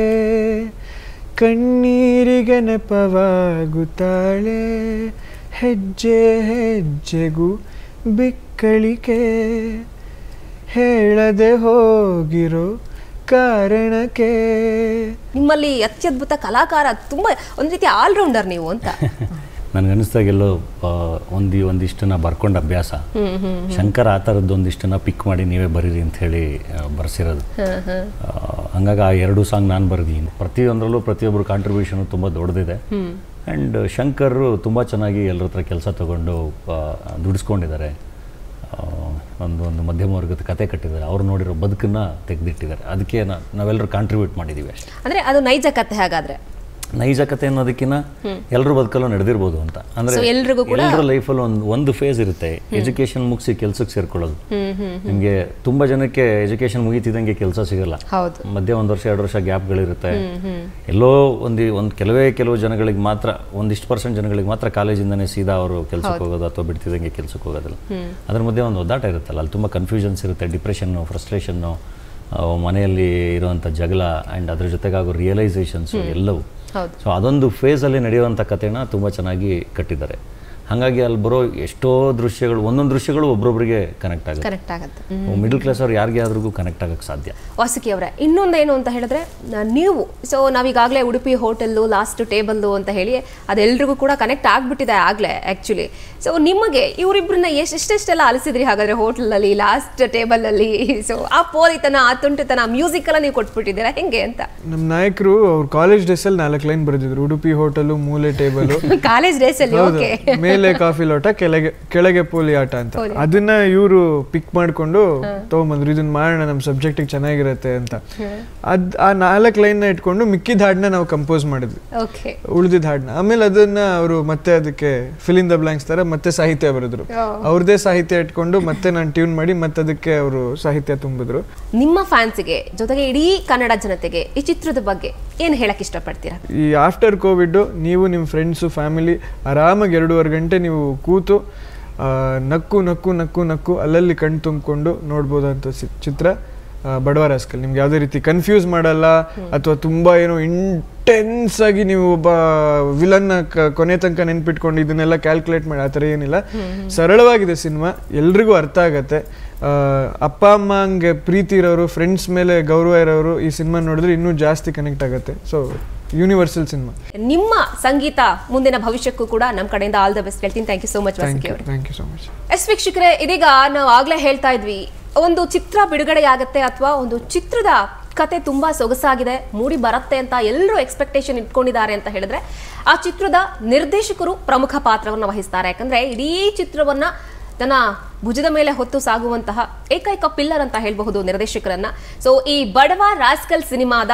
ಕಣ್ಣೀರಿಗೆ ನೆಪವಾಗುತ್ತಾಳೆ ಹೆಜ್ಜೆ ಹೆಜ್ಜೆಗೂ ಬಿಕ್ಕಳಿಕೆ ಹೇಳದೆ ಹೋಗಿರೋ ಕಾರಣಕ್ಕೆ ನಿಮ್ಮಲ್ಲಿ ಅತ್ಯದ್ಭುತ ಕಲಾಕಾರ ತುಂಬಾ ಒಂದ್ ರೀತಿ ಆಲ್ರೌಂಡರ್ ನೀವು ಅಂತ ನನಗನ್ನಿಸ್ದಾಗೆಲ್ಲೋ ಒಂದು ಒಂದಿಷ್ಟನ್ನ ಬರ್ಕೊಂಡ ಅಭ್ಯಾಸ ಶಂಕರ್ ಆ ಥರದ್ದು ಒಂದಿಷ್ಟನ್ನ ಪಿಕ್ ಮಾಡಿ ನೀವೇ ಬರೀರಿ ಅಂತ ಹೇಳಿ ಬರ್ಸಿರೋದು ಆ, ಹಂಗಾಗಿ ಆ ಎರಡು ಸಾಂಗ್ ನಾನು ಬರೆದೀನಿ ಪ್ರತಿಯೊಂದರಲ್ಲೂ ಪ್ರತಿಯೊಬ್ಬರು ಕಾಂಟ್ರಿಬ್ಯೂಷನು ತುಂಬ ದೊಡ್ಡದಿದೆ ಆ್ಯಂಡ್ ಶಂಕರ್ ತುಂಬ ಚೆನ್ನಾಗಿ ಎಲ್ಲರ ಹತ್ರ ಕೆಲಸ ತಗೊಂಡು ಆ, ದುಡಿಸ್ಕೊಂಡಿದ್ದಾರೆ ಆ, ಒಂದು ಒಂದು ಮಧ್ಯಮ ವರ್ಗದ ಕತೆ ಕಟ್ಟಿದ್ದಾರೆ ಅವ್ರು ನೋಡಿರೋ ಬದುಕನ್ನ ತೆಗೆದಿಟ್ಟಿದ್ದಾರೆ ಅದಕ್ಕೆ ನಾ- ನಾವೆಲ್ಲರೂ ಕಾಂಟ್ರಿಬ್ಯೂಟ್ ಮಾಡಿದ್ದೀವಿ ಅಷ್ಟೇ ಅಂದ್ರೆ ಅದು ನೈಜ ಕಥೆ ಹಾಗಾದ್ರೆ ನೈಜ ಕತೆ ಅನ್ನೋದಕ್ಕಿಂತ ಎಲ್ಲರ ಬದುಕಲ್ಲೂ ನಡೆದಿರ್ಬೋದು ಅಂತ ಅಂದ್ರೆ So ಎಲ್ರಿಗೂ ಕೂಡ- ಎಲ್ಲರ ಲೈಫಲ್ಲಿ ಒಂದು ಒಂದು ಫೇಸ್ ಇರುತ್ತೆ ಎಜುಕೇಶನ್ ಮುಗಿಸಿ ಕೆಲ್ಸಕ್ಕೆ ಸೇರ್ಕೊಳ್ಳೋದು ನಿಮಗೆ ತುಂಬಾ ಜನಕ್ಕೆ ಎಜುಕೇಶನ್ ಮುಗಿತಿದ್ದಂಗೆ ಕೆಲಸ ಸಿಗಲ್ಲ ಹೌದು ಮಧ್ಯೆ ಒಂದು ವರ್ಷ ಎರಡು ವರ್ಷ ಗ್ಯಾಪ್ಗಳಿರುತ್ತೆ ಎಲ್ಲೋ ಒಂದು ಒಂದು ಕೆಲವೇ ಕೆಲವು ಜನಗಳಿಗೆ ಮಾತ್ರ ಒಂದಿಷ್ಟು ಪರ್ಸೆಂಟ್ ಜನಗಳಿಗೆ ಮಾತ್ರ ಕಾಲೇಜಿಂದನೇ ಸೀದಾ ಅವರು ಕೆಲಸಕ್ಕೆ ಹೋಗೋದು ಅಥವಾ ಬಿಡ್ತಿದ್ದಂಗೆ ಕೆಲಸಕ್ಕೆ ಹೋಗೋದಿಲ್ಲ ಅದ್ರ ಮಧ್ಯೆ ಒಂದು ಒದ್ದಾಟ ಇರುತ್ತಲ್ಲ ಅಲ್ಲಿ ತುಂಬ ಕನ್ಫ್ಯೂಷನ್ಸ್ ಇರುತ್ತೆ ಡಿಪ್ರೆಷನ್ನು ಫ್ರಸ್ಟ್ರೇಷನ್ನು ಮನೆಯಲ್ಲಿ ಇರುವಂಥ ಜಗಳ ಆ್ಯಂಡ್ ಅದ್ರ ಜೊತೆಗಾಗೋ ರಿಯಲೈಸೇಷನ್ಸು ಎಲ್ಲವೂ ಹೌದು. ಸೊ ಅದೊಂದು ಫೇಸಲ್ಲಿ ನಡೆಯುವಂಥ ಕಥೆನ ತುಂಬ ಚೆನ್ನಾಗಿ ಕಟ್ಟಿದ್ದಾರೆ ಹಾಗಾಗಿ ಅಲ್ಲಿ ಬರೋ ಎಷ್ಟೋ ದೃಶ್ಯಗಳು ಒಂದೊಂದು ದೃಶ್ಯಗಳು ಒಬ್ರೊಬ್ರಿಗೆ ಕನೆಕ್ಟ್ ಆಗುತ್ತೆ ಕರೆಕ್ಟ್ ಆಗತ್ತೆ ಮಿಡಲ್ ಕ್ಲಾಸ್ ಅವ್ರು ಯಾರಿಗೆ ಆದ್ರೂ ಕನೆಕ್ಟ್ ಆಗಕ್ಕೆ ಸಾಧ್ಯ ವಾಸುಕಿ ಅವರೇ ಇನ್ನೊಂದೇನು ಅಂತ ಹೇಳಿದ್ರೆ ನ- ನೀವು ಸೊ ನಾವೀಗಾಗಲೇ ಉಡುಪಿ ಹೋಟೆಲ್ಲು ಲಾಸ್ಟ್ ಟೇಬಲ್ಲು ಅಂತ ಹೇಳಿ ಅದೆಲ್ರಿಗೂ ಕೂಡ ಕನೆಕ್ಟ್ ಆಗ್ಬಿಟ್ಟಿದೆ ಆಗಲೇ ಆ್ಯಕ್ಚುಲಿ ಸೊ ನಿಮಗೆ ಇವರಿಬ್ಬರನ್ನ ಎಷ್ಟೆಷ್ಟೆಲ್ಲ ಅಲಿಸಿದ್ರಿ ಹಾಗಾದ್ರೆ ಹೋಟೆಲಲ್ಲಿ ಲಾಸ್ಟ್ ಟೇಬಲಲ್ಲಿ ಸೊ ಆ ಪೋಲಿತನ ಆ ತುಂಟತನ ಮ್ಯೂಸಿಕ್ ಎಲ್ಲ ನೀವು ಕೊಟ್ಬಿಟ್ಟಿದ್ದೀರಾ ಹೆಂಗೆ ಅಂತ ನಮ್ಮ ನಾಯಕರು ಅವ್ರ ಕಾಲೇಜ್ ಡೇಸಲ್ಲಿ ನಾಲ್ಕು ಲೈನ್ ಬರೆದಿದ್ರು ಉಡುಪಿ ಹೋಟೆಲು ಮೂಲೆ ಟೇಬಲು ಕಾಲೇಜ್ ಡೇಸಲ್ಲಿ ಹೌದು ಓಕೆ ಮೇಲೆ ಕಾಫಿ ಲೋಟ ಕೆಳಗೆ ಕೆಳಗೆ ಪೋಲಿ ಆಟ ಅಂತ ಅದನ್ನ ಇವರು ಪಿಕ್ ಮಾಡ್ಕೊಂಡು ತಗೊಂಬಂದ್ರು ಇದನ್ನ ಮಾಡೋಣ ನಮ್ಮ ಸಬ್ಜೆಕ್ಟಿಗೆ ಚೆನ್ನಾಗಿರತ್ತೆ ಅಂತ ಅದ್ ಆ ನಾಲ್ಕು ಲೈನ್ ಇಟ್ಕೊಂಡು ಮಿಕ್ಕಿದ ಹಾಡನ್ನ ನಾವು ಕಂಪೋಸ್ ಮಾಡಿದ್ವಿ ಓಕೆ ಉಳಿದಿದ್ದ ಹಾಡನ್ನ ಆಮೇಲೆ ಅದನ್ನ ಅವರು ಮತ್ತೆ ಅದಕ್ಕೆ ಫಿಲ್ ಇನ್ ದ ಬ್ಲಾಂಕ್ಸ್ ತರ ಮತ್ತೆ ಸಾಹಿತ್ಯ ಬರೆದ್ರು ಅವ್ರದೇ ಸಾಹಿತ್ಯ ಇಟ್ಕೊಂಡು ಮತ್ತೆ ನಾನು ಟ್ಯೂನ್ ಮಾಡಿ ಮತ್ತೆ ಅದಕ್ಕೆ ಅವರು ಸಾಹಿತ್ಯ ತುಂಬಿದ್ರು ನಿಮ್ಮ ಫ್ಯಾನ್ಸಿಗೆ ಜೊತೆಗೆ ಇಡೀ ಕನ್ನಡ ಜನತೆಗೆ ಈ ಚಿತ್ರದ ಬಗ್ಗೆ ಏನು ಹೇಳಕ್ ಇಷ್ಟಪಡ್ತೀರಾ ಈ ಆಫ್ಟರ್ ಕೋವಿಡ್ ನೀವು ನಿಮ್ಮ ಫ್ರೆಂಡ್ಸು ಫ್ಯಾಮಿಲಿ ಆರಾಮಾಗಿ ಎರಡೂವರೆ ಗಂಟೆ ನೀವು ಕೂತು ಆ, ನಕ್ಕು ನಕ್ಕು ನಕ್ಕು ನಕ್ಕು ಅಲ್ಲಲ್ಲಿ ಕಣ್ ತುಂಬಿಕೊಂಡು ನೋಡ್ಬೋದಂತ ಸಿ- ಚಿತ್ರ ಆ, ಬಡವ ರಾಸ್ಕಲ್ ನಿಮ್ಗೆ ಯಾವುದೇ ರೀತಿ ಕನ್ಫ್ಯೂಸ್ ಮಾಡಲ್ಲ ಅಥವಾ ತುಂಬಾ ಏನೋ ಇಂಟೆನ್ಸ್ ಆಗಿ ನೀವು ಒಬ್ಬ ವಿಲನ್ನ ಕೊನೆ ತನಕ ನೆನ್ಪಿಟ್ಕೊಂಡು ಇದನ್ನೆಲ್ಲ ಕ್ಯಾಲ್ಕುಲೇಟ್ ಮಾಡಿ ಆ ಥರ ಏನಿಲ್ಲ ಸರಳವಾಗಿದೆ ಸಿನಿಮಾ ಎಲ್ರಿಗೂ ಅರ್ಥ ಆಗತ್ತೆ ಆ, ಅಪ್ಪ ಅಮ್ಮ ಹಂಗೆ ಪ್ರೀತಿ ಇರೋರು ಫ್ರೆಂಡ್ಸ್ ಮೇಲೆ ಗೌರವ ಇರೋರು ಈ ಸಿನಿಮಾ ನೋಡಿದ್ರೆ ಇನ್ನೂ ಜಾಸ್ತಿ ಕನೆಕ್ಟ್ ಆಗುತ್ತೆ ಸೊ ಯೂನಿವರ್ಸಲ್ ಸಿನಿಮಾ ನಿಮ್ಮ ಸಂಗೀತ ಮುಂದಿನ ಭವಿಷ್ಯಕ್ಕೂ ಕೂಡ ನಮ್ಮ ಕಡೆಯಿಂದ ಆಲ್ ದ ಬೆಸ್ಟ್ ಹೇಳ್ತೀನಿ thank you so much thank Vasuki you ಅವರು thank you so much yes ವೀಕ್ಷಕರೇ ಇದೀಗ ನಾವು ಆಗ್ಲೇ ಹೇಳ್ತಾ ಇದ್ವಿ ಒಂದು ಚಿತ್ರ ಬಿಡುಗಡೆ ಆಗತ್ತೆ ಅಥವಾ ಒಂದು ಚಿತ್ರದ ಕತೆ ತುಂಬಾ ಸೊಗಸಾಗಿದೆ ಮೂಡಿ ಬರುತ್ತೆ ಅಂತ ಎಲ್ಲರೂ ಎಕ್ಸ್ಪೆಕ್ಟೇಷನ್ ಇಟ್ಕೊಂಡಿದ್ದಾರೆ ಅಂತ ಹೇಳಿದ್ರೆ ಆ ಚಿತ್ರದ ನಿರ್ದೇಶಕರು ಪ್ರಮುಖ ಪಾತ್ರವನ್ನು ವಹಿಸ್ತಾರೆ ಯಾಕಂದ್ರೆ ಇಡೀ ಚಿತ್ರವನ್ನ ತನ್ನ ಭುಜದ ಮೇಲೆ ಹೊತ್ತು ಸಾಗುವಂತಹ ಏಕೈಕ ಪಿಲ್ಲರ್ ಅಂತ ಹೇಳಬಹುದು ನಿರ್ದೇಶಕರನ್ನ ಸೊ ಈ ಬಡವ ರಾಸ್ಕಲ್ ಸಿನಿಮಾದ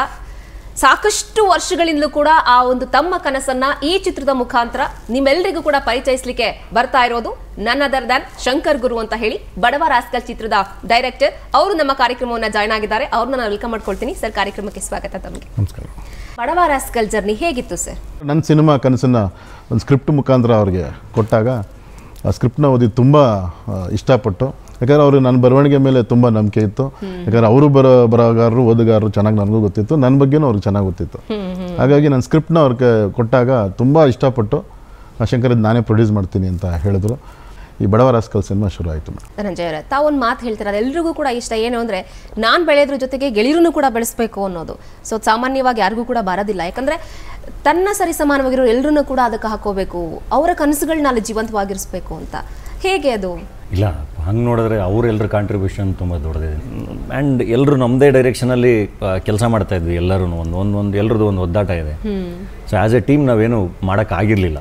ಸಾಕಷ್ಟು ವರ್ಷಗಳಿಂದಲೂ ಕೂಡ ಆ ಒಂದು ತಮ್ಮ ಕನಸನ್ನ ಈ ಚಿತ್ರದ ಮುಖಾಂತರ ನಿಮ್ಮೆಲ್ಲರಿಗೂ ಕೂಡ ಪರಿಚಯಿಸಲಿಕ್ಕೆ ಬರ್ತಾ ಇರೋದು ನನ್ ಅದರ್ ದನ್ ಶಂಕರ್ ಗುರು ಅಂತ ಹೇಳಿ ಬಡವ ರಾಸ್ಕಲ್ ಚಿತ್ರದ ಡೈರೆಕ್ಟರ್ ಅವರು ನಮ್ಮ ಕಾರ್ಯಕ್ರಮವನ್ನ ಜಾಯ್ನ್ ಆಗಿದ್ದಾರೆ ಅವ್ರನ್ನ ನಾನು ವೆಲ್ಕಮ್ ಮಾಡ್ಕೊಳ್ತೀನಿ ಸರ್ ಕಾರ್ಯಕ್ರಮಕ್ಕೆ ಸ್ವಾಗತ ತಮಗೆ ನಮಸ್ಕಾರ ಬಡವ ರಾಸ್ಕಲ್ ಜರ್ನಿ ಹೇಗಿತ್ತು ಸರ್ ನನ್ನ ಸಿನಿಮಾ ಕನಸನ್ನು ಒಂದು ಸ್ಕ್ರಿಪ್ಟ್ ಮುಖಾಂತರ ಅವ್ರಿಗೆ ಕೊಟ್ಟಾಗ ಆ ಸ್ಕ್ರಿಪ್ಟ್ನ ಓದಿ ತುಂಬ ಆ, ಇಷ್ಟಪಟ್ಟು ಯಾಕಂದ್ರೆ ಅವರು ನನ್ನ ಬರವಣಿಗೆ ಮೇಲೆ ತುಂಬ ನಂಬಿಕೆ ಇತ್ತು ಯಾಕಂದ್ರೆ ಅವರು ಬರೋ ಬರಹಗಾರರು ಓದುಗಾರರು ಚೆನ್ನಾಗಿ ನನಗೂ ಗೊತ್ತಿತ್ತು ನನ್ನ ಬಗ್ಗೆನೂ ಅವ್ರಿಗೆ ಚೆನ್ನಾಗಿ ಗೊತ್ತಿತ್ತು ಹಾಗಾಗಿ ನನ್ನ ಸ್ಕ್ರಿಪ್ಟ್ನ ಅವ್ರಿಗೆ ಕೊಟ್ಟಾಗ ತುಂಬ ಇಷ್ಟಪಟ್ಟು ಆ ಶಂಕರ್ ಇದು ನಾನೇ ಪ್ರೊಡ್ಯೂಸ್ ಮಾಡ್ತೀನಿ ಅಂತ ಹೇಳಿದ್ರು ಈ ಬಡವ ರಾಸ್ಕಲ್ ಸಿನಿಮಾ ಶುರು ಆಯಿತು ಧನಂಜಯ ಅವರೇ ತಾವೊಂದು ಮಾತು ಹೇಳ್ತೀರ ಎಲ್ರಿಗೂ ಕೂಡ ಇಷ್ಟ ಏನು ಅಂದರೆ ನಾನು ಬೆಳೆಯೋದ್ರ ಜೊತೆಗೆ ಗೆಳೆಯರನ್ನು ಕೂಡ ಬೆಳೆಸಬೇಕು ಅನ್ನೋದು ಸೊ ಸಾಮಾನ್ಯವಾಗಿ ಯಾರಿಗೂ ಕೂಡ ಬರೋದಿಲ್ಲ ಯಾಕಂದರೆ ತನ್ನ ಸರಿ ಸಮಾನವಾಗಿರೋ ಎಲ್ಲರನ್ನೂ ಕೂಡ ಅದಕ್ಕೆ ಹಾಕೋಬೇಕು ಅವರ ಕನಸುಗಳನ್ನ ಅಲ್ಲಿ ಜೀವಂತವಾಗಿರಿಸ್ಬೇಕು ಅಂತ ಹೇಗೆ ಅದು ಇಲ್ಲ ಹಂಗೆ ನೋಡಿದ್ರೆ ಅವರೆಲ್ಲರ ಕಾಂಟ್ರಿಬ್ಯೂಷನ್ ತುಂಬ ದೊಡ್ಡದಿದೆ ಆ್ಯಂಡ್ ಎಲ್ಲರೂ ನಮ್ಮದೇ ಡೈರೆಕ್ಷನಲ್ಲಿ ಕೆಲಸ ಮಾಡ್ತಾ ಇದ್ವಿ ಎಲ್ಲರೂ ಒಂದು ಒಂದು ಒಂದು ಎಲ್ಲರದ್ದು ಒಂದು ಒದ್ದಾಟ ಇದೆ ಸೊ ಆ್ಯಸ್ ಎ ಟೀಮ್ ನಾವೇನು ಮಾಡೋಕ್ಕಾಗಿರಲಿಲ್ಲ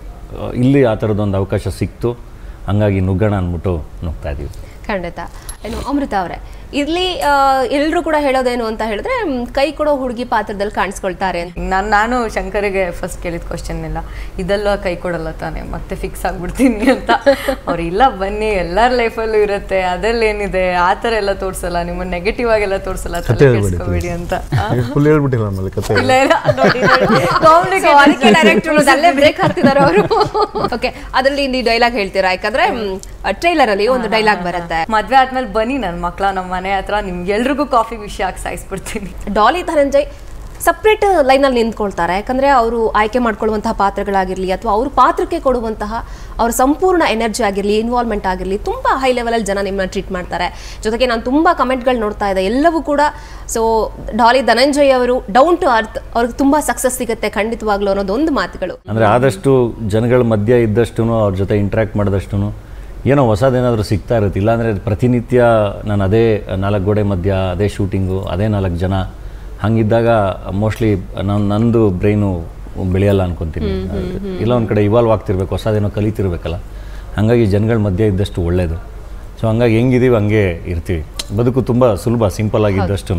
ಇಲ್ಲಿ ಆ ಥರದ್ದೊಂದು ಅವಕಾಶ ಸಿಕ್ತು ಹಂಗಾಗಿ ನುಗ್ಗೋಣ ಅಂದ್ಬಿಟ್ಟು ನುಗ್ತಾ ಇದ್ದೀವಿ ಖಂಡಿತ ಏನು ಅಮೃತ ಅವರೇ ಇಲ್ಲಿ ಎಲ್ಲರೂ ಕೂಡ ಹೇಳೋದೇನು ಅಂತ ಹೇಳಿದ್ರೆ ಮ್, ಕೈ ಕೊಡೋ ಹುಡುಗಿ ಪಾತ್ರದಲ್ಲಿ ಕಾಣಿಸ್ಕೊಳ್ತಾರೆ ಅಂತ ನಾನು ನಾನು ಶಂಕರಿಗೆ ಫಸ್ಟ್ ಕೇಳಿದ ಕ್ವಶನ್ ಇಲ್ಲ ಇದೆಲ್ಲ ಕೈ ಕೊಡಲ್ಲ ತಾನೆ ಮತ್ತೆ ಫಿಕ್ಸ್ ಆಗ್ಬಿಡ್ತೀನಿ ಅಂತ ಅವ್ರು ಇಲ್ಲ ಬನ್ನಿ ಎಲ್ಲರ ಲೈಫಲ್ಲೂ ಇರುತ್ತೆ ಅದ್ರಲ್ಲೇನಿದೆ ಆ ಥರ ಎಲ್ಲ ತೋರಿಸಲ್ಲ ನಿಮ್ಮ ನೆಗೆಟಿವ್ ಆಗೆಲ್ಲ ತೋರಿಸಲ್ಲ ಕತೆ ತಲೆ ಹೇಳ್ಬೇಡಿ ಕೆಡಿಸ್ಕೋಬೇಡಿ ಅಂತ ಫುಲ್ ಹೇಳ್ಬಿಟ್ಟಿಲ್ಲ ಆಮೇಲೆ ಕತೆ ಇಲ್ಲ ಇಲ್ಲ ನೋಡಿ ಕಾಮಿಡಿ So, ಅದಕ್ಕೆ ಡೈರೆಕ್ಟರ್ ಅಲ್ಲೇ ಬ್ರೇಕ್ ಹಾಕ್ತಿದ್ದಾರೆ ಅವರು ಓಕೆ ಅದರಲ್ಲಿ ನೀವು ಡೈಲಾಗ್ ಹೇಳ್ತೀರಾ ಯಾಕಂದ್ರೆ ಟ್ರೈಲರ್ ಅಲ್ಲಿ ಒಂದು ಡೈಲಾಗ್ ಬರುತ್ತೆ ಮದ್ವೆ ಆದ್ಮೇಲೆ ಬನ್ನಿ ನನ್ನ ಮಕ್ಳ ನಮ್ಮ ಮನೆ ಹತ್ರ ನಿಮ್ಗೆಲ್ರಿಗೂ ಕಾಫಿ ವಿಷಯ ಹಾಕಿ ಸಾಯಿಸ್ಬಿಡ್ತೀನಿ ಡಾಲಿ ಧನಂಜಯ್ ಸಪ್ರೇಟ್ ಲೈನಲ್ಲಿ ನಿಂತ್ಕೊಳ್ತಾರೆ ಯಾಕಂದ್ರೆ ಅವರು ಆಯ್ಕೆ ಮಾಡ್ಕೊಳ್ಳುವಂತಹ ಪಾತ್ರಗಳಾಗಿರಲಿ ಅಥವಾ ಅವ್ರ ಪಾತ್ರಕ್ಕೆ ಕೊಡುವಂತಹ ಅವ್ರ ಸಂಪೂರ್ಣ ಎನರ್ಜಿ ಆಗಿರಲಿ ಇನ್ವಾಲ್ವ್ಮೆಂಟ್ ಆಗಿರಲಿ ತುಂಬ ಹೈ ಲೆವೆಲಲ್ಲಿ ಜನ ನಿಮ್ಮನ್ನ ಟ್ರೀಟ್ ಮಾಡ್ತಾರೆ ಜೊತೆಗೆ ನಾನು ತುಂಬ ಕಮೆಂಟ್ಗಳು ನೋಡ್ತಾ ಇದ್ದೆ ಎಲ್ಲವೂ ಕೂಡ ಸೊ ಡಾಲಿ ಧನಂಜಯ್ ಅವರು ಡೌನ್ ಟು ಅರ್ತ್ ಅವ್ರಿಗೆ ತುಂಬ ಸಕ್ಸಸ್ ಸಿಗುತ್ತೆ ಖಂಡಿತವಾಗ್ಲೂ ಅನ್ನೋದೊಂದು ಮಾತುಗಳು ಅಂದರೆ ಆದಷ್ಟು ಜನಗಳ ಮಧ್ಯೆ ಇದ್ದಷ್ಟು ಅವ್ರ ಜೊತೆ ಇಂಟ್ರ್ಯಾಕ್ಟ್ ಮಾಡಿದಷ್ಟು ಏನೋ ಹೊಸದೇನಾದರೂ ಸಿಗ್ತಾ ಇರುತ್ತೆ ಇಲ್ಲಾಂದರೆ ಪ್ರತಿನಿತ್ಯ ನಾನು ಅದೇ ನಾಲ್ಕು ಗೋಡೆ ಮಧ್ಯ ಅದೇ ಶೂಟಿಂಗು ಅದೇ ನಾಲ್ಕು ಜನ ಹಂಗಿದ್ದಾಗ ಮೋಸ್ಟ್ಲಿ ನಾನು ನಂದು ಬ್ರೈನು ಬೆಳೆಯಲ್ಲ ಅನ್ಕೊತೀನಿ ಇಲ್ಲ ಒಂದು ಕಡೆ ಇವಾಲ್ವ್ ಆಗ್ತಿರ್ಬೇಕು ಹೊಸದೇನೋ ಕಲಿತಿರ್ಬೇಕಲ್ಲ ಹಾಗಾಗಿ ಜನಗಳ ಮಧ್ಯೆ ಇದ್ದಷ್ಟು ಒಳ್ಳೆಯದು ಸೊ ಹಂಗಾಗಿ ಹೆಂಗಿದೀವಿ ಹಂಗೆ ಇರ್ತೀವಿ ಬದುಕು ತುಂಬ ಸುಲಭ ಸಿಂಪಲ್ ಆಗಿದ್ದಷ್ಟು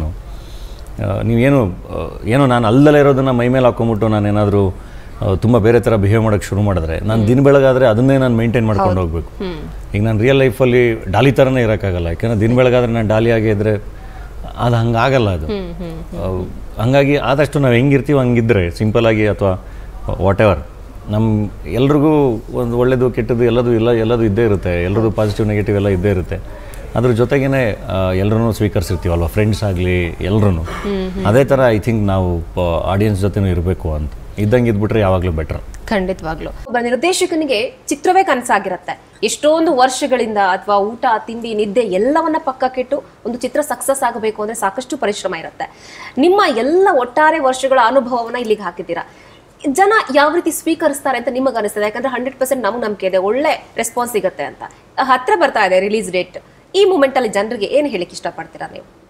ನೀವೇನು ಆ, ಏನೋ ನಾನು ಅಲ್ಲದಲ್ಲೇ ಇರೋದನ್ನು ಮೈ ಮೇಲೆ ಹಾಕೊಂಬಿಟ್ಟು ನಾನೇನಾದರೂ ತುಂಬ ಬೇರೆ ಥರ ಬಿಹೇವ್ ಮಾಡೋಕ್ಕೆ ಶುರು ಮಾಡಿದ್ರೆ ನಾನು ದಿನ ಬೆಳಗಾದರೆ ಅದನ್ನೇ ನಾನು ಮೇಂಟೈನ್ ಮಾಡ್ಕೊಂಡು ಹೋಗ್ಬೇಕು ಈಗ ನಾನು ರಿಯಲ್ ಲೈಫಲ್ಲಿ ಡಾಲಿ ಥರನೇ ಇರೋಕ್ಕಾಗಲ್ಲ ಯಾಕಂದರೆ ದಿನ ಬೆಳಗಾದ್ರೆ ನಾನು ಡಾಲಿಯಾಗೇ ಇದ್ದರೆ ಅದು ಹಂಗಾಗಲ್ಲ ಅದು ಆ, ಹಂಗಾಗಿ ಆದಷ್ಟು ನಾವು ಹೆಂಗಿರ್ತೀವಿ ಹಂಗಿದ್ರೆ ಸಿಂಪಲಾಗಿ ಅಥವಾ ವಾಟ್ ಎವರ್ ನಮ್ಮ ಎಲ್ರಿಗೂ ಒಂದು ಒಳ್ಳೆಯದು ಕೆಟ್ಟದ್ದು ಎಲ್ಲದು ಇಲ್ಲ ಎಲ್ಲದು ಇದ್ದೇ ಇರುತ್ತೆ ಎಲ್ಲರದು ಪಾಸಿಟಿವ್ ನೆಗೆಟಿವ್ ಎಲ್ಲ ಇದ್ದೇ ಇರುತ್ತೆ ಅದ್ರ ಜೊತೆಗೇನೆ ಎಲ್ಲರೂ ಸ್ವೀಕರಿಸಿರ್ತೀವಲ್ವ ಫ್ರೆಂಡ್ಸ್ ಆಗಲಿ ಎಲ್ಲರೂ ಅದೇ ಥರ ಐ ಥಿಂಕ್ ನಾವು ಆಡಿಯನ್ಸ್ ಜೊತೆನೂ ಇರಬೇಕು ಅಂತ ಇದ್ದಂಗೆ ಇದ್ಬಿಟ್ರೆ ಯಾವಾಗಲೂ ಬೆಟ್ರ್ ಖಂಡಿತವಾಗ್ಲು ಒಬ್ಬ ನಿರ್ದೇಶಕನಿಗೆ ಚಿತ್ರವೇ ಕನಸಾಗಿರುತ್ತೆ ಎಷ್ಟೊಂದು ವರ್ಷಗಳಿಂದ ಅಥವಾ ಊಟ ತಿಂಡಿ ನಿದ್ದೆ ಎಲ್ಲವನ್ನ ಪಕ್ಕಕ್ಕಿಟ್ಟು ಒಂದು ಚಿತ್ರ ಸಕ್ಸಸ್ ಆಗಬೇಕು ಅಂದ್ರೆ ಸಾಕಷ್ಟು ಪರಿಶ್ರಮ ಇರುತ್ತೆ ನಿಮ್ಮ ಎಲ್ಲ ಒಟ್ಟಾರೆ ವರ್ಷಗಳ ಅನುಭವವನ್ನ ಇಲ್ಲಿಗೆ ಹಾಕಿದ್ದೀರಾ ಜನ ಯಾವ ರೀತಿ ಸ್ವೀಕರಿಸ್ತಾರೆ ಅಂತ ನಿಮಗೆ ಅನಿಸ್ತದೆ ಯಾಕಂದ್ರೆ ಹಂಡ್ರೆಡ್ ಪರ್ಸೆಂಟ್ ನಮಗೆ ನಂಬಿಕೆ ಇದೆ ಒಳ್ಳೆ ರೆಸ್ಪಾನ್ಸ್ ಸಿಗುತ್ತೆ ಅಂತ ಹತ್ರ ಬರ್ತಾ ಇದೆ ರಿಲೀಸ್ ಡೇಟ್ ಈ ಮೂಮೆಂಟ್ ಅಲ್ಲಿ ಜನರಿಗೆ ಏನು ಹೇಳಿಕ್ಕೆ ಇಷ್ಟಪಡ್ತೀರಾ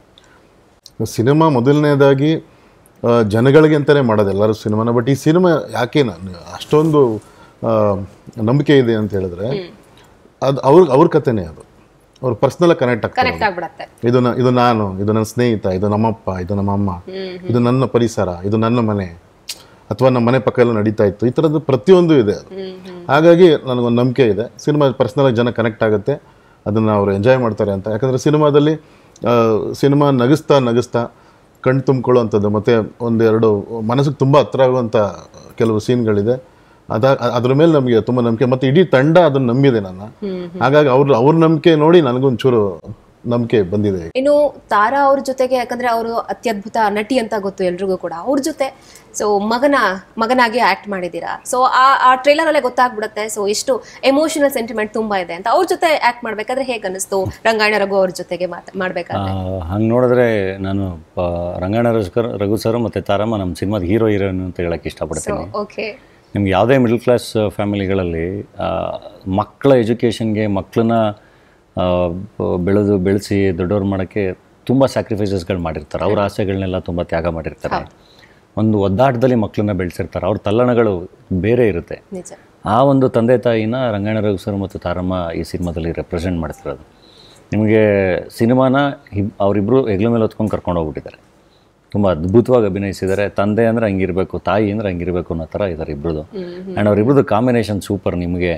ನೀವು ಸಿನಿಮಾ ಮೊದಲನೇದಾಗಿ ಆ, ಜನಗಳಿಗೆ ಅಂತಲೇ ಮಾಡೋದು ಎಲ್ಲರೂ ಸಿನಿಮಾನ ಬಟ್ ಈ ಸಿನಿಮಾ ಯಾಕೆ ನಾನು ಅಷ್ಟೊಂದು ಆ, ನಂಬಿಕೆ ಇದೆ ಅಂತ ಹೇಳಿದ್ರೆ ಅದು ಅವ್ರ ಅವ್ರ ಕಥೆನೇ ಅದು ಅವ್ರ ಪರ್ಸ್ನಲ್ ಕನೆಕ್ಟ್ ಆಗ್ತಾರೆ ಕನೆಕ್ಟ್ ಆಗ್ಬಿಡತ್ತೆ ಇದು ನ- ಇದು ನಾನು ಇದು ನನ್ನ ಸ್ನೇಹಿತ ಇದು ನಮ್ಮಪ್ಪ ಇದು ನಮ್ಮಮ್ಮ ಇದು ನನ್ನ ಪರಿಸರ ಇದು ನನ್ನ ಮನೆ ಅಥವಾ ನಮ್ಮ ಮನೆ ಪಕ್ಕ ಎಲ್ಲ ನಡೀತಾ ಇತ್ತು ಈ ಥರದ್ದು ಪ್ರತಿಯೊಂದು ಇದೆ ಅದು ಹಾಗಾಗಿ ನನಗೊಂದು ನಂಬಿಕೆ ಇದೆ ಸಿನಿಮಾ ಪರ್ಸ್ನಲ್ ಜನ ಕನೆಕ್ಟ್ ಆಗುತ್ತೆ ಅದನ್ನು ಅವರು ಎಂಜಾಯ್ ಮಾಡ್ತಾರೆ ಅಂತ ಯಾಕಂದರೆ ಸಿನಿಮಾದಲ್ಲಿ ಆ, ಸಿನಿಮಾ ನಗಿಸ್ತಾ ನಗಿಸ್ತಾ ಕಣ್ಣು ತುಂಬಿಕೊಳ್ಳುವಂಥದ್ದು ಮತ್ತು ಒಂದೆರಡು ಮನಸ್ಸಿಗೆ ತುಂಬ ಹತ್ರ ಆಗುವಂಥ ಕೆಲವು ಸೀನ್ಗಳಿದೆ ಅದ ಅದ್ರ ಮೇಲೆ ನಮಗೆ ತುಂಬ ನಂಬಿಕೆ ಮತ್ತು ಇಡೀ ತಂಡ ಅದನ್ನು ನಂಬಿದೆ ನನ್ನ ಹಾಗಾಗಿ ಅವ್ರ ಅವ್ರ ನಂಬಿಕೆ ನೋಡಿ ನನಗೊಂಚೂರು ನಂಬಿಕೆ ಬಂದಿದೆ ಇನ್ನು ತಾರಾ ಅವ್ರ ಜೊತೆಗೆ ಯಾಕಂದ್ರೆ ಅವರು ಅತ್ಯದ್ಭುತ ನಟಿ ಅಂತ ಗೊತ್ತು ಎಲ್ರಿಗೂ ಕೂಡ ಅವ್ರ ಜೊತೆ ಸೊ ಮಗನ ಮಗನಾಗಿ ಆಕ್ಟ್ ಮಾಡಿದ್ದೀರಾ ಸೊ ಆ ಆ ಟ್ರೈಲರ್ ಅಲ್ಲೇ ಗೊತ್ತಾಗ್ಬಿಡುತ್ತೆ ಸೊ ಎಷ್ಟು ಎಮೋಷನಲ್ ಸೆಂಟಿಮೆಂಟ್ ತುಂಬಾ ಇದೆ ಅಂತ ಅವ್ರ ಜೊತೆ ಆಕ್ಟ್ ಮಾಡ್ಬೇಕಾದ್ರೆ ಹೇಗೆ ಅನಿಸ್ತು ರಂಗಾಯಣ ರಘು ಅವ್ರ ಜೊತೆಗೆ ಮಾತ್ ಮಾಡ್ಬೇಕಾದ್ರೆ ಹಂಗೆ ನೋಡಿದ್ರೆ ನಾನು ಪ- ರಂಗಣ್ಣ ರಘುಕರ್ ರಘು ಸರ್ ಮತ್ತು ತಾರಮ್ಮ ನಮ್ಮ ಸಿನಿಮಾದ ಹೀರೋ ಹೀರೋಯಿನ್ ಅಂತ ಹೇಳಕ್ಕೆ ಇಷ್ಟಪಡ್ತೀನಿ ಓಕೆ ನಿಮ್ಗೆ ಯಾವುದೇ ಮಿಡಲ್ ಕ್ಲಾಸ್ ಫ್ಯಾಮಿಲಿಗಳಲ್ಲಿ ಆ, ಮಕ್ಕಳ ಎಜುಕೇಷನ್ಗೆ ಮಕ್ಕಳನ್ನ ಆ, ಬ- ಬೆಳೆದು ಬೆಳೆಸಿ ದೊಡ್ಡವ್ರು ಮಾಡೋಕ್ಕೆ ತುಂಬ ಸ್ಯಾಕ್ರಿಫೈಸಸ್ಗಳು ಮಾಡಿರ್ತಾರೆ ಅವ್ರ ಆಸೆಗಳನ್ನೆಲ್ಲ ತುಂಬ ತ್ಯಾಗ ಮಾಡಿರ್ತಾರೆ ಒಂದು ಒದ್ದಾಟದಲ್ಲಿ ಮಕ್ಕಳನ್ನ ಬೆಳೆಸಿರ್ತಾರೆ ಅವ್ರ ತಲ್ಲಣಗಳು ಬೇರೆ ಇರುತ್ತೆ ನಿಜ ಆ ಒಂದು ತಂದೆ ತಾಯಿನ ರಂಗಾಯಣ ರಘು ಸರ್ ಮತ್ತು ತಾರಮ್ಮ ಈ ಸಿನಿಮಾದಲ್ಲಿ ರೆಪ್ರೆಸೆಂಟ್ ಮಾಡ್ತಿರೋದು ನಿಮಗೆ ಸಿನಿಮಾನ ಇಬ್ ಅವರಿಬ್ಬರು ಹೆಗ್ಲ ಮೇಲೆ ಹೊತ್ಕೊಂಡು ಕರ್ಕೊಂಡು ಹೋಗ್ಬಿಟ್ಟಿದ್ದಾರೆ ತುಂಬ ಅದ್ಭುತವಾಗಿ ಅಭಿನಯಿಸಿದ್ದಾರೆ ತಂದೆ ಅಂದರೆ ಹಂಗಿರಬೇಕು ತಾಯಿ ಅಂದರೆ ಹಂಗಿರಬೇಕು ಅನ್ನೋ ಥರ ಇದ್ದಾರೆ ಇಬ್ಬರದು ಆ್ಯಂಡ್ ಅವರಿಬ್ರದ್ದು ಕಾಂಬಿನೇಷನ್ ಸೂಪರ್ ನಿಮಗೆ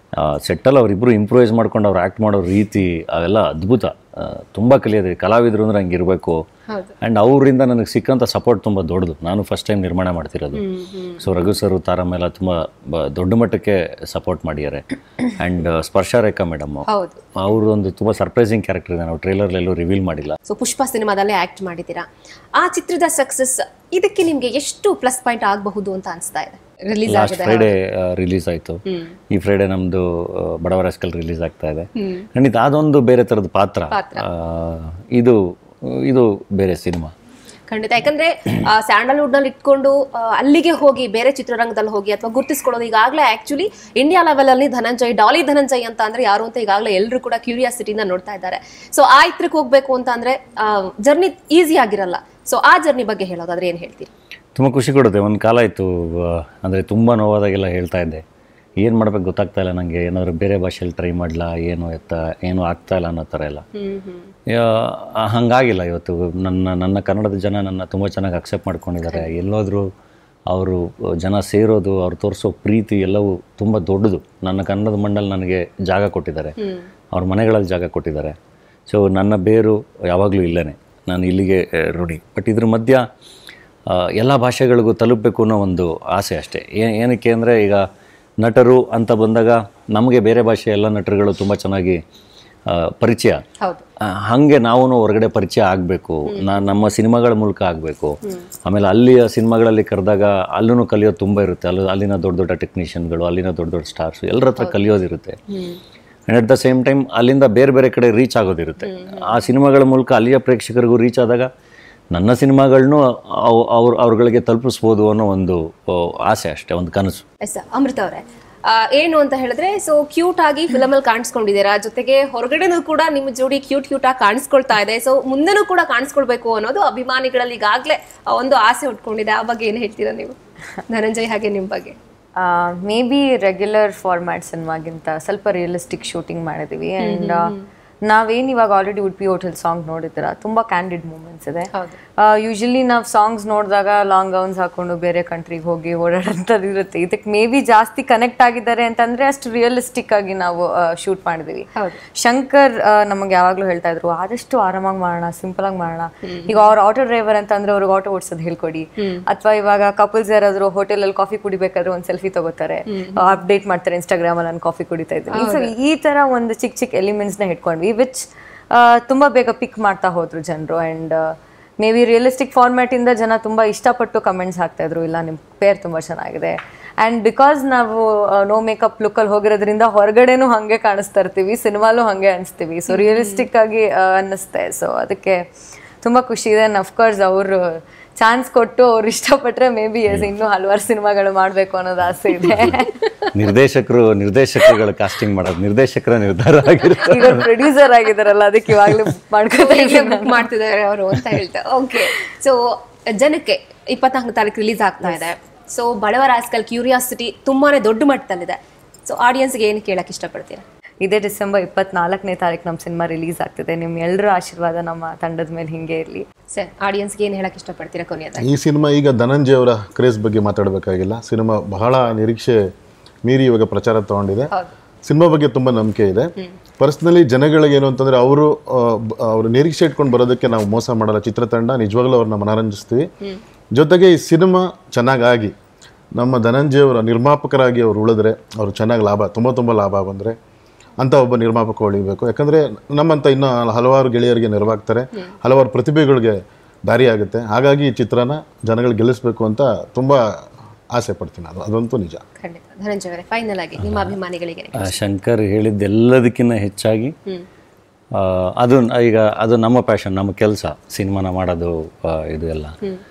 ಸೆಟ್ಟಲ್ಲಿ ಅವರಿಬ್ಬರು ಇಂಪ್ರೂವೈಸ್ ಮಾಡ್ಕೊಂಡು ಅವ್ರು ಆ್ಯಕ್ಟ್ ಮಾಡೋ ರೀತಿ ಅವೆಲ್ಲ ಅದ್ಭುತ ಆ, ತುಂಬ ಕಲಿಯೋದು ಕಲಾವಿದರು ಅಂದ್ರೆ ಹಂಗೆ ಇರಬೇಕು ಆ್ಯಂಡ್ ಅವರಿಂದ ನನಗೆ ಸಿಕ್ಕಂಥ ಸಪೋರ್ಟ್ ತುಂಬ ದೊಡ್ಡದು ನಾನು ಫಸ್ಟ್ ಟೈಮ್ ನಿರ್ಮಾಣ ಮಾಡ್ತಿರೋದು ಸೊ ರಘು ಸರ್ ತಾರಮ್ಮ ಎಲ್ಲ ತುಂಬ ಬ- ದೊಡ್ಡ ಮಟ್ಟಕ್ಕೆ ಸಪೋರ್ಟ್ ಮಾಡಿದ್ದಾರೆ ಆ್ಯಂಡ್ ಸ್ಪರ್ಶ ರೇಖಾ ಮೇಡಮ್ ಹೌದು ಅವರು ಒಂದು ತುಂಬ ಸರ್ಪ್ರೈಸಿಂಗ್ ಕ್ಯಾರೆಕ್ಟರ್ ಇದೆ ನಾವು ಟ್ರೈಲರ್ಲೆಲ್ಲೂ ರಿವೀಲ್ ಮಾಡಿಲ್ಲ ಸೊ ಪುಷ್ಪ ಸಿನಿಮಾದಲ್ಲೇ ಆಕ್ಟ್ ಮಾಡಿದ್ದೀರಾ ಆ ಚಿತ್ರದ ಸಕ್ಸಸ್ ಇದಕ್ಕೆ ನಿಮ್ಗೆ ಎಷ್ಟು ಪ್ಲಸ್ ಪಾಯಿಂಟ್ ಆಗಬಹುದು ಅಂತ ಅನಿಸ್ತಾ ಇದೆ ರಿಲೀಸ್ ಲಾಸ್ಟ್ ಆಗಿದೆ ಫ್ರೈಡೆ ರಿಲೀಸ್ ಆಯಿತು ಈ ಫ್ರೈಡೆ ನಮ್ಮದು ಬಡವರಸ್ಕಲ್ ರಿಲೀಸ್ ಆಗ್ತಾ ಇದೆ ಖಂಡಿತ ಅದೊಂದು ಬೇರೆ ಥರದ ಪಾತ್ರ ಆ, ಇದು ಇದು ಬೇರೆ ಸಿನಿಮಾ ಖಂಡಿತ ಯಾಕಂದ್ರೆ ಸ್ಯಾಂಡಲ್ವುಡ್ ನಲ್ಲಿ ಇಟ್ಕೊಂಡು ಆ, ಅಲ್ಲಿಗೆ ಹೋಗಿ ಬೇರೆ ಚಿತ್ರರಂಗದಲ್ಲಿ ಹೋಗಿ ಅಥವಾ ಗುರುತಿಸ್ಕೊಳ್ಳೋದು ಈಗಾಗಲೇ ಆಕ್ಚುಲಿ ಇಂಡಿಯಾ ಲೆವೆಲ್ ಅಲ್ಲಿ ಧನಂಜಯ್ ಡಾಲಿ ಧನಂಜಯ್ ಅಂತ ಅಂದ್ರೆ ಯಾರು ಅಂತ ಈಗಾಗಲೇ ಎಲ್ಲರೂ ಕೂಡ ಕ್ಯೂರಿಯಾಸಿಟಿಯಿಂದ ನೋಡ್ತಾ ಇದ್ದಾರೆ ಸೊ ಆ ಇತ್ರಕ್ಕೆ ಹೋಗ್ಬೇಕು ಅಂತ ಅಂದ್ರೆ ಜರ್ನಿ ಈಸಿ ಆಗಿರಲ್ಲ ಸೊ ಆ ಜರ್ನಿ ಬಗ್ಗೆ ಹೇಳೋದಾದ್ರೆ ಏನ್ ಹೇಳ್ತೀರಿ ತುಂಬ ಖುಷಿ ಕೊಡುತ್ತೆ ಒಂದು ಕಾಲ ಇತ್ತು ಅಂದರೆ ತುಂಬ ನೋವಾದಾಗೆಲ್ಲ ಹೇಳ್ತಾ ಇದ್ದೆ ಏನು ಮಾಡ್ಬೇಕು ಗೊತ್ತಾಗ್ತಾ ಇಲ್ಲ ನನಗೆ ಏನಾದರೂ ಬೇರೆ ಭಾಷೆಯಲ್ಲಿ ಟ್ರೈ ಮಾಡಲಾ ಏನು ಎತ್ತ ಏನು ಆಗ್ತಾ ಇಲ್ಲ ಅನ್ನೋ ಥರ ಎಲ್ಲ ಯಾ- ಹಂಗಾಗಿಲ್ಲ ಇವತ್ತು ನನ್ನ ನನ್ನ ಕನ್ನಡದ ಜನ ನನ್ನ ತುಂಬ ಚೆನ್ನಾಗಿ ಅಕ್ಸೆಪ್ಟ್ ಮಾಡ್ಕೊಂಡಿದ್ದಾರೆ ಎಲ್ಲೋದ್ರೂ ಅವರು ಜನ ಸೇರೋದು ಅವ್ರು ತೋರಿಸೋ ಪ್ರೀತಿ ಎಲ್ಲವೂ ತುಂಬ ದೊಡ್ಡದು ನನ್ನ ಕನ್ನಡದ ಮಣ್ಣಲ್ಲಿ ನನಗೆ ಜಾಗ ಕೊಟ್ಟಿದ್ದಾರೆ ಅವ್ರ ಮನೆಗಳಲ್ಲಿ ಜಾಗ ಕೊಟ್ಟಿದ್ದಾರೆ ಸೊ ನನ್ನ ಬೇರು ಯಾವಾಗಲೂ ಇಲ್ಲೇ ನಾನು ಇಲ್ಲಿಗೆ ಆ, ರೂಢಿ ಬಟ್ ಇದ್ರ ಮಧ್ಯ ಎಲ್ಲ ಭಾಷೆಗಳಿಗೂ ತಲುಪಬೇಕು ಅನ್ನೋ ಒಂದು ಆಸೆ ಅಷ್ಟೇ ಏ- ಏನಕ್ಕೆ ಅಂದರೆ ಈಗ ನಟರು ಅಂತ ಬಂದಾಗ ನಮಗೆ ಬೇರೆ ಭಾಷೆಯ ಎಲ್ಲ ನಟರುಗಳು ತುಂಬ ಚೆನ್ನಾಗಿ ಆ, ಪರಿಚಯ ಹೌದು ಆ, ಹಾಗೆ ನಾವು ಹೊರಗಡೆ ಪರಿಚಯ ಆಗಬೇಕು ನಾ ನಮ್ಮ ಸಿನಿಮಾಗಳ ಮೂಲಕ ಆಗಬೇಕು ಆಮೇಲೆ ಅಲ್ಲಿಯ ಸಿನಿಮಾಗಳಲ್ಲಿ ಕರೆದಾಗ ಅಲ್ಲೂ ಕಲಿಯೋದು ತುಂಬ ಇರುತ್ತೆ ಅಲ್ಲಿ ಅಲ್ಲಿನ ದೊಡ್ಡ ದೊಡ್ಡ ಟೆಕ್ನಿಷಿಯನ್ಗಳು ಅಲ್ಲಿನ ದೊಡ್ಡ ದೊಡ್ಡ ಸ್ಟಾರ್ಸ್ ಎಲ್ಲರ ಹತ್ರ ಕಲಿಯೋದಿರುತ್ತೆ and at the same time ಅಲ್ಲಿಂದ ಬೇರೆ ಬೇರೆ ಕಡೆ ರೀಚ್ ಆಗೋದಿರುತ್ತೆ ಆ ಸಿನಿಮಾಗಳ ಮೂಲಕ ಅಲ್ಲಿಯ ಪ್ರೇಕ್ಷಕರಿಗೂ ರೀಚ್ ಆದಾಗ ನನ್ನ ಸಿನಿಮಾಗಳನ್ನೂ ಅವ್ರ ಅವ್ರಗಳಿಗೆ ತಲುಪಿಸ್ಬೋದು ಅನ್ನೋ ಒಂದು ಆ, ಆಸೆ ಅಷ್ಟೇ ಒಂದು ಕನಸು ಎಸ್ ಅಮೃತ ಅವರೇ ಏನು ಅಂತ ಹೇಳಿದ್ರೆ ಸೊ ಕ್ಯೂಟ್ ಆಗಿ ಫಿಲಮ್ ಅಲ್ಲಿ ಕಾಣಿಸ್ಕೊಂಡಿದ್ದೀರಾ ಜೊತೆಗೆ ಹೊರಗಡೆನೂ ಕೂಡ ನಿಮ್ಮ ಜೋಡಿ ಕ್ಯೂಟ್ ಕ್ಯೂಟ್ ಆಗಿ ಕಾಣಿಸ್ಕೊಳ್ತಾ ಇದೆ ಸೊ ಮುಂದೆನೂ ಕೂಡ ಕಾಣಿಸ್ಕೊಳ್ಬೇಕು ಅನ್ನೋದು ಅಭಿಮಾನಿಗಳಲ್ಲಿ ಈಗಾಗಲೇ ಒಂದು ಆಸೆ ಉಟ್ಕೊಂಡಿದೆ ಆ ಬಗ್ಗೆ ಏನು ಹೇಳ್ತೀರಾ ನೀವು ಧನಂಜಯ್ ಹಾಗೆ ನಿಮ್ಮ ಬಗ್ಗೆ ಮೇ ಬಿ ರೆಗ್ಯುಲರ್ ಫಾರ್ಮ್ಯಾಟ್ ಸಿನಿಮಾಗಿಂತ ಸ್ವಲ್ಪ ರಿಯಲಿಸ್ಟಿಕ್ ಶೂಟಿಂಗ್ ಮಾಡಿದ್ದೀವಿ ಆ್ಯಂಡ್ ನಾವೇನು ಇವಾಗ ಆಲ್ರೆಡಿ ಉಡುಪಿ ಹೋಟೆಲ್ ಸಾಂಗ್ ನೋಡಿದ್ದೀರ ತುಂಬ ಕ್ಯಾಂಡಿಡ್ ಮೂಮೆಂಟ್ಸ್ ಇದೆ ಯೂಶಲಿ ನಾವು ಸಾಂಗ್ಸ್ ನೋಡಿದಾಗ ಲಾಂಗ್ ಗೌನ್ಸ್ ಹಾಕೊಂಡು ಬೇರೆ ಕಂಟ್ರಿಗೆ ಹೋಗಿ ಓಡಾಡೋಂಥದ್ದು ಇರುತ್ತೆ ಇದಕ್ಕೆ ಮೇ ಬಿ ಜಾಸ್ತಿ ಕನೆಕ್ಟ್ ಆಗಿದ್ದಾರೆ ಅಂತಂದ್ರೆ ಅಷ್ಟು ರಿಯಲಿಸ್ಟಿಕ್ ಆಗಿ ನಾವು ಶೂಟ್ ಮಾಡಿದ್ವಿ ಶಂಕರ್ ಆ, ನಮಗೆ ಯಾವಾಗಲೂ ಹೇಳ್ತಾ ಇದ್ರು ಆದಷ್ಟು ಆರಾಮಾಗಿ ಮಾಡೋಣ ಸಿಂಪಲ್ ಆಗಿ ಮಾಡೋಣ ಈಗ ಅವ್ರ ಆಟೋ ಡ್ರೈವರ್ ಅಂತ ಅಂದ್ರೆ ಅವ್ರಿಗೆ ಆಟೋ ಓಡಿಸೋದು ಹೇಳ್ಕೊಡಿ ಅಥವಾ ಇವಾಗ ಕಪಲ್ಸ್ ಯಾರಾದ್ರು ಹೋಟೆಲ್ ಅಲ್ಲಿ ಕಾಫಿ ಕುಡಿಬೇಕಾದ್ರೆ ಒಂದ್ ಸೆಲ್ಫಿ ತಗೋತಾರೆ ಅಪ್ಡೇಟ್ ಮಾಡ್ತಾರೆ ಇನ್ಸ್ಟಾಗ್ರಾಮ್ ಅಲ್ಲಿ ನಾನು ಕಾಫಿ ಕುಡಿತಾ ಇದ್ದೀನಿ ಸೊ ಈ ತರ ಒಂದು ಚಿಕ್ಕ ಚಿಕ್ಕ ಎಲಿಮೆಂಟ್ಸ್ ನ ಇಟ್ಕೊಂಡ್ವಿ ವಿಚ್ ತುಂಬಾ ಬೇಗ ಪಿಕ್ ಮಾಡ್ತಾ ಹೋದ್ರು ಜನರು and maybe realistic format ಇಂದ ಜನ ತುಂಬಾ ಇಷ್ಟಪಟ್ಟು ಕಮೆಂಟ್ಸ್ ಹಾಕ್ತಾ ಇದ್ರು ಇಲ್ಲ ನಿಮ್ ಪೇರ್ ತುಂಬಾ ಚೆನ್ನಾಗಿದೆ ಅಂಡ್ ಬಿಕಾಸ್ ನಾವು ನೋ ಮೇಕಪ್ ಲುಕ್ ಅಲ್ಲಿ ಹೋಗಿರೋದ್ರಿಂದ ಹೊರಗಡೆನೂ ಹಂಗೆ ಕಾಣಿಸ್ತಾ ಇರ್ತೀವಿ ಸಿನಿಮಾಲು ಹಂಗೆ ಅನಿಸ್ತೀವಿ ಸೊ ರಿಯಲಿಸ್ಟಿಕ್ ಆಗಿ ಆ, ಅನ್ನಿಸ್ತೆ ಸೊ ಅದಕ್ಕೆ ತುಂಬಾ ಖುಷಿ ಇದೆ ಅಫ್ಕೋರ್ಸ್ ಅವರು ಚಾನ್ಸ್ ಕೊಟ್ಟು ಅವ್ರು ಇಷ್ಟಪಟ್ರೆ ಮೇ ಬಿ ಎಸ್ ಇನ್ನೂ ಹಲವಾರು ಸಿನಿಮಾಗಳು ಮಾಡಬೇಕು ಅನ್ನೋದು ಆಸೆ ಇದೆ ನಿರ್ದೇಶಕರು ನಿರ್ದೇಶಕರುಗಳ ಕಾಸ್ಟಿಂಗ್ ಮಾಡೋದು ನಿರ್ದೇಶಕರ ನಿರ್ಧಾರ ಆಗಿರುತ್ತೆ ಈಗ ಪ್ರೊಡ್ಯೂಸರ್ ಆಗಿದಾರಲ್ಲ ಅದಕ್ಕೆ ಇವಾಗಲೂ ಮಾಡ್ಕೊತಾ ಇದ್ದೀನಿ ಬುಕ್ ಮಾಡ್ತಿದ್ದಾರೆ ಅವರು ಅಂತ ಹೇಳ್ತಾರೆ ಓಕೆ ಸೊ ಜನಕ್ಕೆ ಇಪ್ಪತ್ನಾಲ್ಕು ತಾರೀಕು ರಿಲೀಸ್ ಆಗ್ತಾ ಇದೆ ಸೊ ಬಡವರ ಆಸ್ಕಲ್ ಕ್ಯೂರಿಯಾಸಿಟಿ ತುಂಬಾನೇ ದೊಡ್ಡ ಮಟ್ಟದಲ್ಲಿದೆ ಸೊ ಆಡಿಯನ್ಸ್ಗೆ ಏನು ಕೇಳಕ್ ಇಷ್ಟಪಡ್ತೀರಾ ಇದೇ ಡಿಸೆಂಬರ್ ಇಪ್ಪತ್ನಾಲ್ಕನೇ ತಾರೀಕು ನಮ್ಮ ಸಿನಿಮಾ ರಿಲೀಸ್ ಆಗ್ತಿದೆ ನಿಮ್ಮ ಎಲ್ಲರ ಆಶೀರ್ವಾದ ನಮ್ಮ ತಂಡದ ಮೇಲೆ ಹಿಂಗೆ ಇರಲಿ ಸರ್ ಆಡಿಯನ್ಸ್ಗೆ ಏನು ಹೇಳಕ್ ಇಷ್ಟಪಡ್ತೀರಾ ಕೊನೆಯದಾಗಿ ಈ ಸಿನಿಮಾ ಈಗ ಧನಂಜಯ ಅವರ ಕ್ರೇಜ್ ಬಗ್ಗೆ ಮಾತಾಡಬೇಕಾಗಿಲ್ಲ ಸಿನಿಮಾ ಬಹಳ ನಿರೀಕ್ಷೆ ಮೀರಿ ಇವಾಗ ಪ್ರಚಾರ ತಗೊಂಡಿದೆ ಸಿನಿಮಾ ಬಗ್ಗೆ ತುಂಬ ನಂಬಿಕೆ ಇದೆ ಪರ್ಸ್ನಲಿ ಜನಗಳಿಗೆ ಏನು ಅಂತಂದ್ರೆ ಅವರು ಅವರು ನಿರೀಕ್ಷೆ ಇಟ್ಕೊಂಡು ಬರೋದಕ್ಕೆ ನಾವು ಮೋಸ ಮಾಡಲ್ಲ ಚಿತ್ರತಂಡ ನಿಜವಾಗ್ಲೂ ಅವ್ರನ್ನ ಮನರಂಜಿಸ್ತೀವಿ ಜೊತೆಗೆ ಈ ಸಿನಿಮಾ ಚೆನ್ನಾಗಾಗಿ ನಮ್ಮ ಧನಂಜಯ ಅವರ ನಿರ್ಮಾಪಕರಾಗಿ ಅವರು ಉಳಿದ್ರೆ ಅವರು ಚೆನ್ನಾಗಿ ಲಾಭ ತುಂಬ ತುಂಬ ಲಾಭ ಬಂದರೆ ಅಂತ ಒಬ್ಬ ನಿರ್ಮಾಪಕ ಉಳಿಬೇಕು ಯಾಕಂದರೆ ನಮ್ಮಂಥ ಇನ್ನೂ ಹಲವಾರು ಗೆಳೆಯರಿಗೆ ನೆರವಾಗ್ತಾರೆ ಹಲವಾರು ಪ್ರತಿಭೆಗಳಿಗೆ ದಾರಿ ಆಗುತ್ತೆ ಹಾಗಾಗಿ ಈ ಚಿತ್ರನ ಜನಗಳು ಗೆಲ್ಲಿಸ್ಬೇಕು ಅಂತ ತುಂಬ ಆಸೆ ಪಡ್ತೀನಿ ಅದು ಅದಂತೂ ನಿಜ ಖಂಡಿತ ಧನಂಜಯ ಅವರೇ ಫೈನಲ್ ಆಗಿ ನಿಮ್ಮ ಅಭಿಮಾನಿಗಳಿಗೆ ಆ, ಶಂಕರ್ ಹೇಳಿದ್ದೆಲ್ಲದಕ್ಕಿಂತ ಹೆಚ್ಚಾಗಿ ಆ, ಅದು ನ- ಈಗ ಅದು ನಮ್ಮ ಪ್ಯಾಷನ್ ನಮ್ಮ ಕೆಲಸ ಸಿನಿಮಾನ ಮಾಡೋದು ಆ, ಇದು ಎಲ್ಲ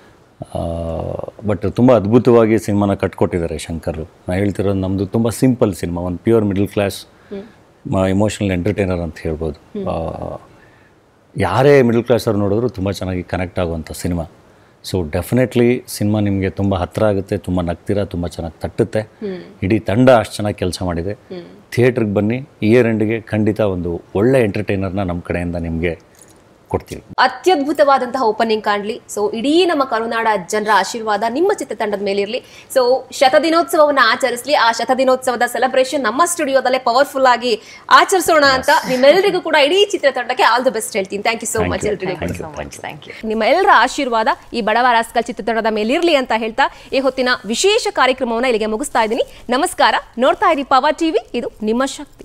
ಬಟ್ ತುಂಬ ಅದ್ಭುತವಾಗಿ ಸಿನಿಮಾನ ಕಟ್ಕೊಟ್ಟಿದ್ದಾರೆ ಶಂಕರ್ ನಾ ಹೇಳ್ತಿರೋದು ನಮ್ಮದು ತುಂಬ ಸಿಂಪಲ್ ಸಿನಿಮಾ ಒಂದು pure middle class emotional entertainer ಅಂತ ಹೇಳ್ಬೋದು ಆ, ಯಾರೇ ಮಿಡಲ್ ಕ್ಲಾಸ್ ಅವ್ರು ನೋಡಿದ್ರು ತುಂಬ ಚೆನ್ನಾಗಿ ಕನೆಕ್ಟ್ ಆಗುವಂಥ ಸಿನಿಮಾ ಸೊ ಡೆಫಿನೆಟ್ಲಿ ಸಿನಿಮಾ ನಿಮಗೆ ತುಂಬ ಹತ್ತಿರ ಆಗುತ್ತೆ ತುಂಬ ನಗ್ತೀರಾ ತುಂಬ ಚೆನ್ನಾಗಿ ತಟ್ಟುತ್ತೆ ಇಡೀ ತಂಡ ಅಷ್ಟು ಚೆನ್ನಾಗಿ ಕೆಲಸ ಮಾಡಿದೆ ಥಿಯೇಟ್ರಿಗೆ ಬನ್ನಿ ಇಯರ್ ಎಂಡ್ಗೆ ಖಂಡಿತ ಒಂದು ಒಳ್ಳೆ ಎಂಟರ್ಟೈನರ್ನ ನಮ್ಮ ಕಡೆಯಿಂದ ನಿಮಗೆ ಕೊಡ್ತೀವಿ ಅತ್ಯದ್ಭುತವಾದಂತಹ ಓಪನಿಂಗ್ ಕಾಣ್ಲಿ ಸೊ ಇಡೀ ನಮ್ಮ ಕರುನಾಡ ಜನರ ಆಶೀರ್ವಾದ ನಿಮ್ಮ ಚಿತ್ರತಂಡದ ಮೇಲಿರಲಿ ಸೊ ಶತದಿನೋತ್ಸವವನ್ನು ಆಚರಿಸಲಿ ಆ ಶತದಿನೋತ್ಸವದ ಸೆಲೆಬ್ರೇಷನ್ ನಮ್ಮ ಸ್ಟುಡಿಯೋದಲ್ಲೇ ಪವರ್ಫುಲ್ ಆಗಿ ಆಚರಿಸೋಣ ಅಂತ ನಿಮ್ಮೆಲ್ಲರಿಗೂ ಕೂಡ ಇಡೀ ಚಿತ್ರತಂಡಕ್ಕೆ ಆಲ್ ದಿ ಬೆಸ್ಟ್ ಹೇಳ್ತೀನಿ thank you so Thank much you. ಎಲ್ರಿಗೂ Thank you. So much thank you ನಿಮ್ಮ ಎಲ್ಲರ ಆಶೀರ್ವಾದ ಈ ಬಡವ ರಾಸ್ಕಲ್ ಚಿತ್ರತಂಡದ ಮೇಲಿರಲಿ ಅಂತ ಹೇಳ್ತಾ ಈ ಹೊತ್ತಿನ ವಿಶೇಷ ಕಾರ್ಯಕ್ರಮವನ್ನು ಇಲ್ಲಿಗೆ ಮುಗಿಸ್ತಾ ಇದ್ದೀನಿ ನಮಸ್ಕಾರ ನೋಡ್ತಾ ಇರಿ ಪವರ್ ಟಿವಿ ಇದು ನಿಮ್ಮ ಶಕ್ತಿ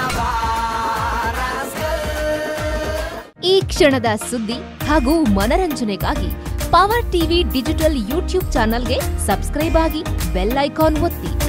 ಈ ಕ್ಷಣದ ಸುದ್ದಿ ಹಾಗೂ ಮನರಂಜನೆಗಾಗಿ ಪವರ್ ಟಿವಿ ಡಿಜಿಟಲ್ ಯೂಟ್ಯೂಬ್ ಚಾನಲ್ಗೆ ಸಬ್ಸ್ಕ್ರೈಬ್ ಆಗಿ ಬೆಲ್ ಐಕಾನ್ ಒತ್ತಿ